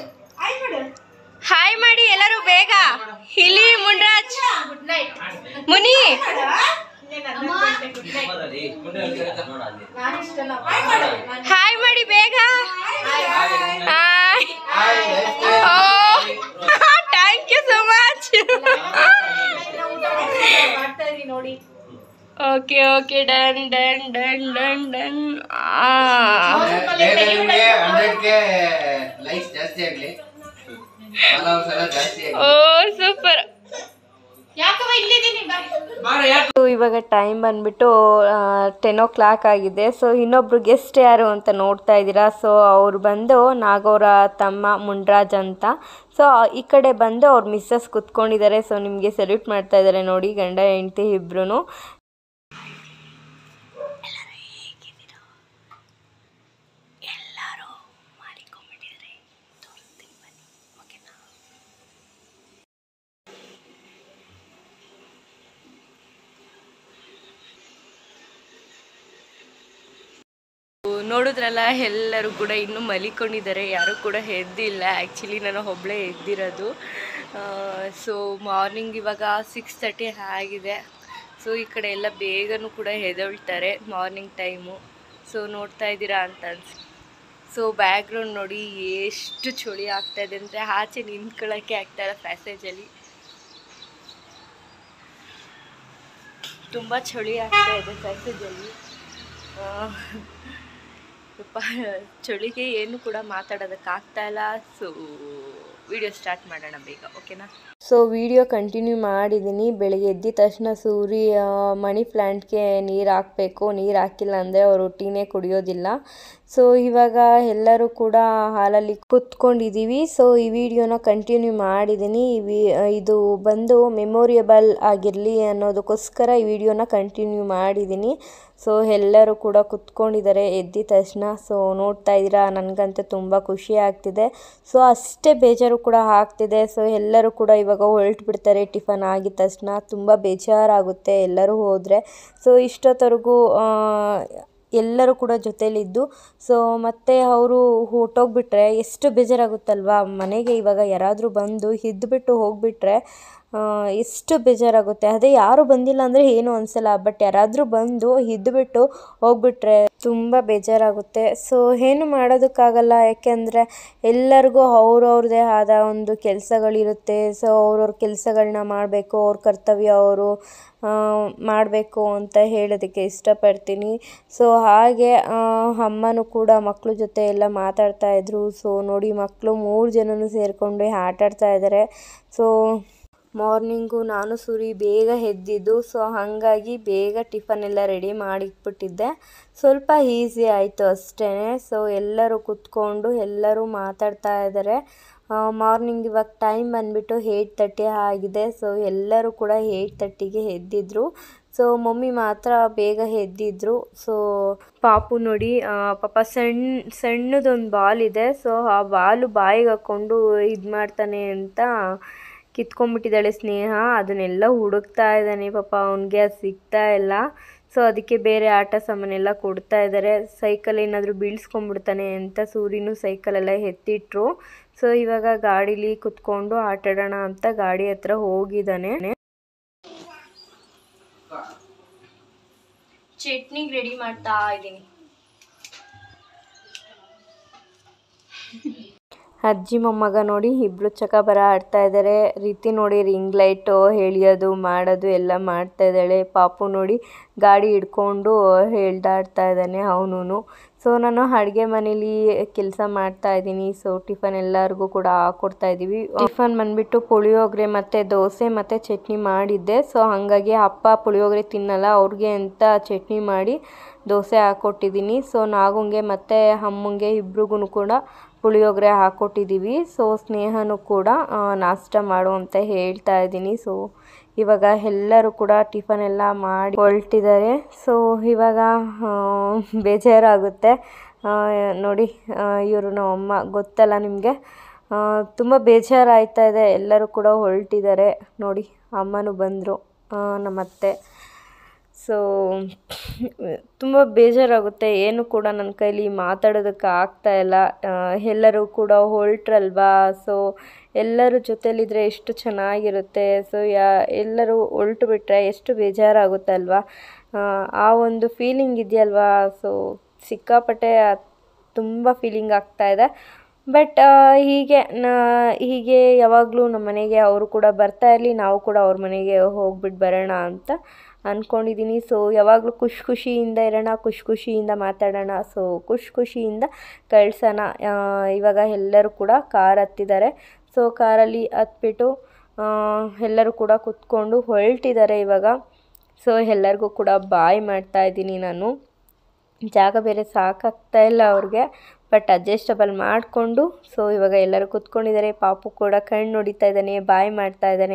ಹಾಯ್ ಮಾಡಿ ಎಲ್ಲರೂ ಬೇಗ ಇಲ್ಲಿ ಮುನ್ರಾಜ್ ಮುನಿ ಹಾಯ್ ಮಾಡಿ ಬೇಗ hi thank you so much ಮಾಡ್ತಾ ಇದೀನಿ ನೋಡಿ okay okay done done done done done ಬೇಗ ನಿಮ್ಗೆ ಹಂಡ್ರೆಡ್ಗೆ ಲೈಕ್ಸ್ ಜಾಸ್ತಿ ಆಗ್ಲಿ ಫಾಲೋವರ್ಸ್ ಎಲ್ಲ ಜಾಸ್ತಿ ಆಗ್ಲಿ ಓ ಸೂಪರ್ ಯಾಕವ ಇಲ್ಲಿದ್ದೀನಿ ಬಾ ಸೊ ಇವಾಗ ಟೈಮ್ ಬಂದ್ಬಿಟ್ಟು ಟೆನ್ ಓ ಕ್ಲಾಕ್ ಆಗಿದೆ ಸೊ ಇನ್ನೊಬ್ರು ಗೆಸ್ಟ್ ಯಾರು ಅಂತ ನೋಡ್ತಾ ಇದ್ದೀರಾ ಸೊ ಅವ್ರು ಬಂದು ನಾಗೌರ ತಮ್ಮ ಮುಂಡ್ರಾಜ್ ಅಂತ ಸೊ ಈ ಕಡೆ ಬಂದು ಅವ್ರ ಮಿಸ್ಸಸ್ ಕುತ್ಕೊಂಡಿದ್ದಾರೆ ಸೊ ನಿಮಗೆ ಸೆಲ್ಯೂಟ್ ಮಾಡ್ತಾ ಇದ್ದಾರೆ ನೋಡಿ ಗಂಡ ಹೆಂಡತಿ ಇಬ್ರು ನೋಡಿದ್ರಲ್ಲ ಎಲ್ಲರೂ ಕೂಡ ಇನ್ನೂ ಮಲಿಕೊಂಡಿದ್ದಾರೆ ಯಾರೂ ಕೂಡ ಎದ್ದಿಲ್ಲ ಆ್ಯಕ್ಚುಲಿ ನಾನು ಒಬ್ಬಳೇ ಎದ್ದಿರೋದು ಸೊ ಮಾರ್ನಿಂಗ್ ಇವಾಗ ಸಿಕ್ಸ್ ತರ್ಟಿ ಆಗಿದೆ ಸೊ ಈ ಕಡೆ ಎಲ್ಲ ಬೇಗನೂ ಕೂಡ ಎದ್ದೇಳ್ತಾರೆ ಮಾರ್ನಿಂಗ್ ಟೈಮು ಸೊ ನೋಡ್ತಾ ಇದ್ದೀರಾ ಅಂತ ಅನ್ಸ್ ಸೊ ಬ್ಯಾಕ್ಗ್ರೌಂಡ್ ನೋಡಿ ಎಷ್ಟು ಚಳಿ ಆಗ್ತಾ ಇದೆ ಅಂದರೆ ಆಚೆ ನಿಂತ್ಕೊಳ್ಳೋಕ್ಕೆ ಆಗ್ತಾ ಇಲ್ಲ ಪ್ಯಾಸೇಜಲ್ಲಿ ತುಂಬ ಚಳಿ ಆಗ್ತಾ ಇದೆ ಪ್ಯಾಸೇಜಲ್ಲಿ ಸ್ವಲ್ಪ ಚಳಿಗೆ ಏನು ಕೂಡ ಮಾತಾಡೋದಕ್ಕಾಗ್ತಾ ಇಲ್ಲ ಸೊ ವಿಡಿಯೋ ಸ್ಟಾರ್ಟ್ ಮಾಡೋಣ ಬೇಗ ಓಕೆನಾ ಸೊ ವಿಡಿಯೋ ಕಂಟಿನ್ಯೂ ಮಾಡಿದ್ದೀನಿ ಬೆಳಗ್ಗೆ ಎದ್ದಿದ ತಕ್ಷಣ ಸೂರಿ ಆ, ಮನಿ ಪ್ಲ್ಯಾಂಟ್ಗೆ ನೀರು ಹಾಕಬೇಕು ನೀರು ಹಾಕಿಲ್ಲ ಅಂದರೆ ಅವರು ಟೀನೇ ಕುಡಿಯೋದಿಲ್ಲ ಸೊ ಇವಾಗ ಎಲ್ಲರೂ ಕೂಡ ಹಾಲಲ್ಲಿ ಕುತ್ಕೊಂಡಿದ್ದೀವಿ ಸೊ ಈ ವಿಡಿಯೋನ ಕಂಟಿನ್ಯೂ ಮಾಡಿದ್ದೀನಿ ಈ ವಿ- ಇದು ಬಂದು ಮೆಮೊರಿಯಬಲ್ ಆಗಿರಲಿ ಅನ್ನೋದಕ್ಕೋಸ್ಕರ ಈ ವಿಡಿಯೋನ ಕಂಟಿನ್ಯೂ ಮಾಡಿದ್ದೀನಿ ಸೊ ಎಲ್ಲರೂ ಕೂಡ ಕುತ್ಕೊಂಡಿದ್ದಾರೆ ಎದ್ದಿದ ತಕ್ಷಣ ಸೊ ನೋಡ್ತಾ ಇದ್ದೀರಾ ನನಗಂತೂ ತುಂಬ ಖುಷಿ ಆಗ್ತಿದೆ ಸೊ ಅಷ್ಟೇ ಬೇಜಾರು ಕೂಡ ಆಗ್ತಿದೆ ಸೊ ಎಲ್ಲರೂ ಕೂಡ ಇವಾಗ ಹೊರಟು ಬಿಡ್ತಾರೆ ಟಿಫನ್ ಆಗಿದ ತಕ್ಷಣ ತುಂಬ ಬೇಜಾರಾಗುತ್ತೆ ಎಲ್ಲರೂ ಹೋದರೆ ಸೊ ಇಷ್ಟೊತ್ತವರೆಗೂ ಆ, ಎಲ್ಲರೂ ಕೂಡ ಜೊತೇಲಿದ್ದು ಸೊ ಮತ್ತೆ ಅವರು ಹೊರ್ಟೋಗ್ಬಿಟ್ರೆ ಎಷ್ಟು ಬೇಜಾರಾಗುತ್ತಲ್ವಾ ಮನೆಗೆ ಇವಾಗ ಯಾರಾದರೂ ಬಂದು ಇದ್ದುಬಿಟ್ಟು ಹೋಗಿಬಿಟ್ರೆ ಎಷ್ಟು ಬೇಜಾರಾಗುತ್ತೆ ಅದೇ ಯಾರು ಬಂದಿಲ್ಲ ಅಂದರೆ ಏನು ಅನಿಸಲ್ಲ ಬಟ್ ಯಾರಾದರೂ ಬಂದು ಇದ್ದುಬಿಟ್ಟು ಹೋಗ್ಬಿಟ್ರೆ ತುಂಬ ಬೇಜಾರಾಗುತ್ತೆ ಸೊ ಏನು ಮಾಡೋದಕ್ಕಾಗಲ್ಲ ಯಾಕೆಂದರೆ ಎಲ್ಲರಿಗೂ ಅವ್ರವ್ರದ್ದೇ ಆದ ಒಂದು ಕೆಲಸಗಳಿರುತ್ತೆ ಸೊ ಅವ್ರವ್ರ ಕೆಲಸಗಳನ್ನ ಮಾಡಬೇಕು ಅವ್ರ ಕರ್ತವ್ಯ ಅವರು ಮಾಡಬೇಕು ಅಂತ ಹೇಳೋದಕ್ಕೆ ಇಷ್ಟಪಡ್ತೀನಿ ಸೊ ಹಾಗೆ ಆ, ಅಮ್ಮನೂ ಕೂಡ ಮಕ್ಕಳ ಜೊತೆ ಎಲ್ಲ ಮಾತಾಡ್ತಾ ಇದ್ರು ಸೊ ನೋಡಿ ಮಕ್ಕಳು ಮೂರು ಜನನೂ ಸೇರಿಕೊಂಡು ಆಟ ಆಡ್ತಾ ಇದ್ದಾರೆ ಸೊ ಮಾರ್ನಿಂಗು ನಾನು ಸುರಿ ಬೇಗ ಎದ್ದಿದ್ದು ಸೊ ಹಾಗಾಗಿ ಬೇಗ ಟಿಫನ್ ಎಲ್ಲ ರೆಡಿ ಮಾಡಿಟ್ಬಿಟ್ಟಿದ್ದೆ ಸ್ವಲ್ಪ ಈಸಿ ಆಯಿತು ಅಷ್ಟೇ ಸೊ ಎಲ್ಲರೂ ಕುತ್ಕೊಂಡು ಎಲ್ಲರೂ ಮಾತಾಡ್ತಾ ಇದ್ದಾರೆ ಮಾರ್ನಿಂಗ್ ಇವಾಗ ಟೈಮ್ ಬಂದುಬಿಟ್ಟು ಏಯ್ಟ್ ತರ್ಟಿ ಆಗಿದೆ ಸೊ ಎಲ್ಲರೂ ಕೂಡ ಏಯ್ಟ್ ತರ್ಟಿಗೆ ಎದ್ದಿದ್ರು ಸೊ ಮಮ್ಮಿ ಮಾತ್ರ ಬೇಗ ಎದ್ದಿದ್ರು ಸೊ ಪಾಪು ನೋಡಿ ಆ, ಪಾಪ ಸಣ್ಣ ಸಣ್ಣದೊಂದು ಬಾಲ್ ಇದೆ ಸೊ ಆ ಬಾಲು ಬಾಯಿಗೆ ಹಾಕ್ಕೊಂಡು ಇದು ಮಾಡ್ತಾನೆ ಅಂತ ಕಿತ್ಕೊಂಡ್ಬಿಟ್ಟಿದ್ದಾಳೆ ಸ್ನೇಹ ಅದನ್ನೆಲ್ಲ ಹುಡುಕ್ತಾ ಇದ್ದಾನೆ ಪಾಪ ಅವನಿಗೆ ಅದು ಸಿಗ್ತಾ ಇಲ್ಲ ಸೊ ಅದಕ್ಕೆ ಬೇರೆ ಆಟ ಸಾಮಾನೆಲ್ಲ ಕೊಡ್ತಾ ಇದ್ದಾರೆ ಸೈಕಲ್ ಏನಾದರೂ ಬೀಳ್ಸ್ಕೊಂಡ್ಬಿಡ್ತಾನೆ ಅಂತ ಸೂರ್ಯನು ಸೈಕಲೆಲ್ಲ ಎತ್ತಿಟ್ರು ಸೊ ಇವಾಗ ಗಾಡೀಲಿ ಕುತ್ಕೊಂಡು ಆಟ ಆಡೋಣ ಅಂತ ಗಾಡಿ ಹತ್ರ ಹೋಗಿದ್ದಾನೆ ಚಟ್ನಿಗೆ ರೆಡಿ ಮಾಡ್ತಾ ಇದ್ದೀನಿ ಅಜ್ಜಿ ಮೊಮ್ಮಗ ನೋಡಿ ಇಬ್ರು ಚಕಬರ ಆಡ್ತಾ ಇದ್ದಾರೆ ರೀತಿ ನೋಡಿ ರಿಂಗ್ ಲೈಟು ಎಳಿಯೋದು ಮಾಡೋದು ಎಲ್ಲ ಮಾಡ್ತಾ ಇದ್ದಾಳೆ ಪಾಪು ನೋಡಿ ಗಾಡಿ ಹಿಡ್ಕೊಂಡು ಹೇಳ್ದಾಡ್ತಾ ಇದ್ದಾನೆ ಅವನು ಸೊ ನಾನು ಅಡುಗೆ ಮನೇಲಿ ಕೆಲಸ ಮಾಡ್ತಾ ಇದ್ದೀನಿ ಸೊ ಟಿಫನ್ ಎಲ್ಲರಿಗೂ ಕೂಡ ಹಾಕ್ಕೊಡ್ತಾ ಇದ್ದೀವಿ ಟಿಫನ್ ಬಂದ್ಬಿಟ್ಟು ಪುಳಿಯೋಗರೆ ಮತ್ತು ದೋಸೆ ಮತ್ತು ಚಟ್ನಿ ಮಾಡಿದ್ದೆ ಸೊ ಹಾಗಾಗಿ ಅಪ್ಪ ಪುಳಿಯೋಗರೆ ತಿನ್ನಲ್ಲ ಅವ್ರಿಗೆ ಅಂತ ಚಟ್ನಿ ಮಾಡಿ ದೋಸೆ ಹಾಕ್ಕೊಟ್ಟಿದ್ದೀನಿ ಸೊ ನಾಗುಂಗೆ ಮತ್ತು ಅಮ್ಮಂಗೆ ಇಬ್ರಿಗೂ ಕೂಡ ಪುಳಿಯೋಗರೆ ಹಾಕ್ಕೊಟ್ಟಿದ್ದೀವಿ ಸೊ ಸ್ನೇಹನೂ ಕೂಡ ಆ, ನಾಷ್ಟ ಮಾಡು ಅಂತ ಹೇಳ್ತಾ ಇದ್ದೀನಿ ಸೊ ಇವಾಗ ಎಲ್ಲರೂ ಕೂಡ ಟಿಫನ್ ಎಲ್ಲ ಮಾಡಿ ಹೊರಟಿದ್ದಾರೆ ಸೊ ಇವಾಗ ಆ, ಬೇಜಾರಾಗುತ್ತೆ ಆ, ನೋಡಿ ಇವರು ನಮ್ಮಮ್ಮ ಗೊತ್ತಲ್ಲ ನಿಮಗೆ ತುಂಬ ಬೇಜಾರಾಯ್ತಾ ಇದೆ ಎಲ್ಲರೂ ಕೂಡ ಹೊರಟಿದ್ದಾರೆ ನೋಡಿ ಅಮ್ಮನೂ ಬಂದರು ನಮ್ಮತ್ತೆ ಸೊ ತುಂಬ ಬೇಜಾರಾಗುತ್ತೆ ಏನು ಕೂಡ ನನ್ನ ಕೈಲಿ ಮಾತಾಡೋದಕ್ಕೆ ಆಗ್ತಾ ಇಲ್ಲ ಆ, ಎಲ್ಲರೂ ಕೂಡ ಹೊರಟ್ರಲ್ವಾ ಸೊ ಎಲ್ಲರ ಜೊತೆಲಿದ್ರೆ ಎಷ್ಟು ಚೆನ್ನಾಗಿರುತ್ತೆ ಸೊ ಯಾ ಎಲ್ಲರೂ ಹೊಲ್ಟು ಬಿಟ್ಟರೆ ಎಷ್ಟು ಬೇಜಾರಾಗುತ್ತೆ ಅಲ್ವಾ ಆ, ಆ ಒಂದು ಫೀಲಿಂಗ್ ಇದೆಯಲ್ವಾ ಸೊ ಸಿಕ್ಕಾಪಟ್ಟೆ ತುಂಬ ಫೀಲಿಂಗ್ ಆಗ್ತಾ ಇದೆ ಬಟ್ ಹೀಗೆ ನಾ ಹೀಗೆ ಯಾವಾಗಲೂ ನಮ್ಮ ಮನೆಗೆ ಅವರು ಕೂಡ ಬರ್ತಾ ಇರಲಿ ನಾವು ಕೂಡ ಅವ್ರ ಮನೆಗೆ ಹೋಗ್ಬಿಟ್ಟು ಬರೋಣ ಅಂತ ಅಂದ್ಕೊಂಡಿದ್ದೀನಿ ಸೊ ಯಾವಾಗಲೂ ಖುಷಿ ಖುಷಿಯಿಂದ ಇರೋಣ ಖುಷಿ ಖುಷಿಯಿಂದ ಮಾತಾಡೋಣ ಸೊ ಖುಷಿ ಖುಷಿಯಿಂದ ಕಳ್ಸೋಣ ಆ, ಇವಾಗ ಎಲ್ಲರೂ ಕೂಡ ಕಾರ್ ಹತ್ತಿದ್ದಾರೆ ಸೊ ಕಾರಲ್ಲಿ ಹತ್ಬಿಟ್ಟು ಆ, ಎಲ್ಲರೂ ಕೂಡ ಕುತ್ಕೊಂಡು ಹೊರಟಿದ್ದಾರೆ ಇವಾಗ ಸೊ ಎಲ್ಲರಿಗೂ ಕೂಡ ಬಾಯ್ ಮಾಡ್ತಾ ಇದ್ದೀನಿ ನಾನು ಜಾಗ ಬೇರೆ ಸಾಕಾಗ್ತಾ ಇಲ್ಲ ಅವ್ರಿಗೆ ಬಟ್ ಅಡ್ಜಸ್ಟಬಲ್ ಮಾಡಿಕೊಂಡು ಸೊ ಇವಾಗ ಎಲ್ಲರೂ ಕುತ್ಕೊಂಡಿದ್ದಾರೆ ಪಾಪು ಕೂಡ ಕಣ್ಣು ನೋಡಿತಾ ಇದ್ದಾನೆ ಬಾಯ್ ಮಾಡ್ತಾ ಇದ್ದಾನೆ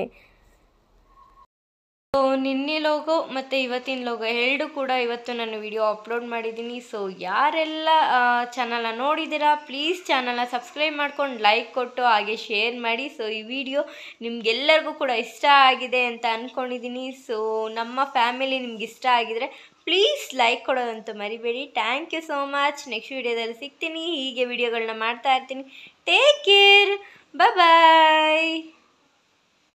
ಸೊ ನಿನ್ನೆ ಲೋಗೋ ಮತ್ತು ಇವತ್ತಿನ ಲೋಗೋ ಎರಡು ಕೂಡ ಇವತ್ತು ನಾನು ವಿಡಿಯೋ ಅಪ್ಲೋಡ್ ಮಾಡಿದ್ದೀನಿ ಸೊ ಯಾರೆಲ್ಲ ಚಾನಲ್ನ ನೋಡಿದ್ದೀರಾ ಪ್ಲೀಸ್ ಚಾನಲ್ನ ಸಬ್ಸ್ಕ್ರೈಬ್ ಮಾಡ್ಕೊಂಡು ಲೈಕ್ ಕೊಟ್ಟು ಹಾಗೆ ಶೇರ್ ಮಾಡಿ ಸೊ ಈ ವಿಡಿಯೋ ನಿಮ್ಗೆಲ್ಲರಿಗೂ ಕೂಡ ಇಷ್ಟ ಆಗಿದೆ ಅಂತ ಅಂದ್ಕೊಂಡಿದ್ದೀನಿ ಸೊ ನಮ್ಮ ಫ್ಯಾಮಿಲಿ ನಿಮ್ಗೆ ಇಷ್ಟ ಆಗಿದರೆ ಪ್ಲೀಸ್ ಲೈಕ್ ಕೊಡೋದಂತೂ ಮರಿಬೇಡಿ thank you so much next ವಿಡಿಯೋದಲ್ಲಿ ಸಿಗ್ತೀನಿ ಹೀಗೆ ವಿಡಿಯೋಗಳನ್ನ ಮಾಡ್ತಾ ಇರ್ತೀನಿ ಟೇಕ್ ಕೇರ್ ಬಾಯ್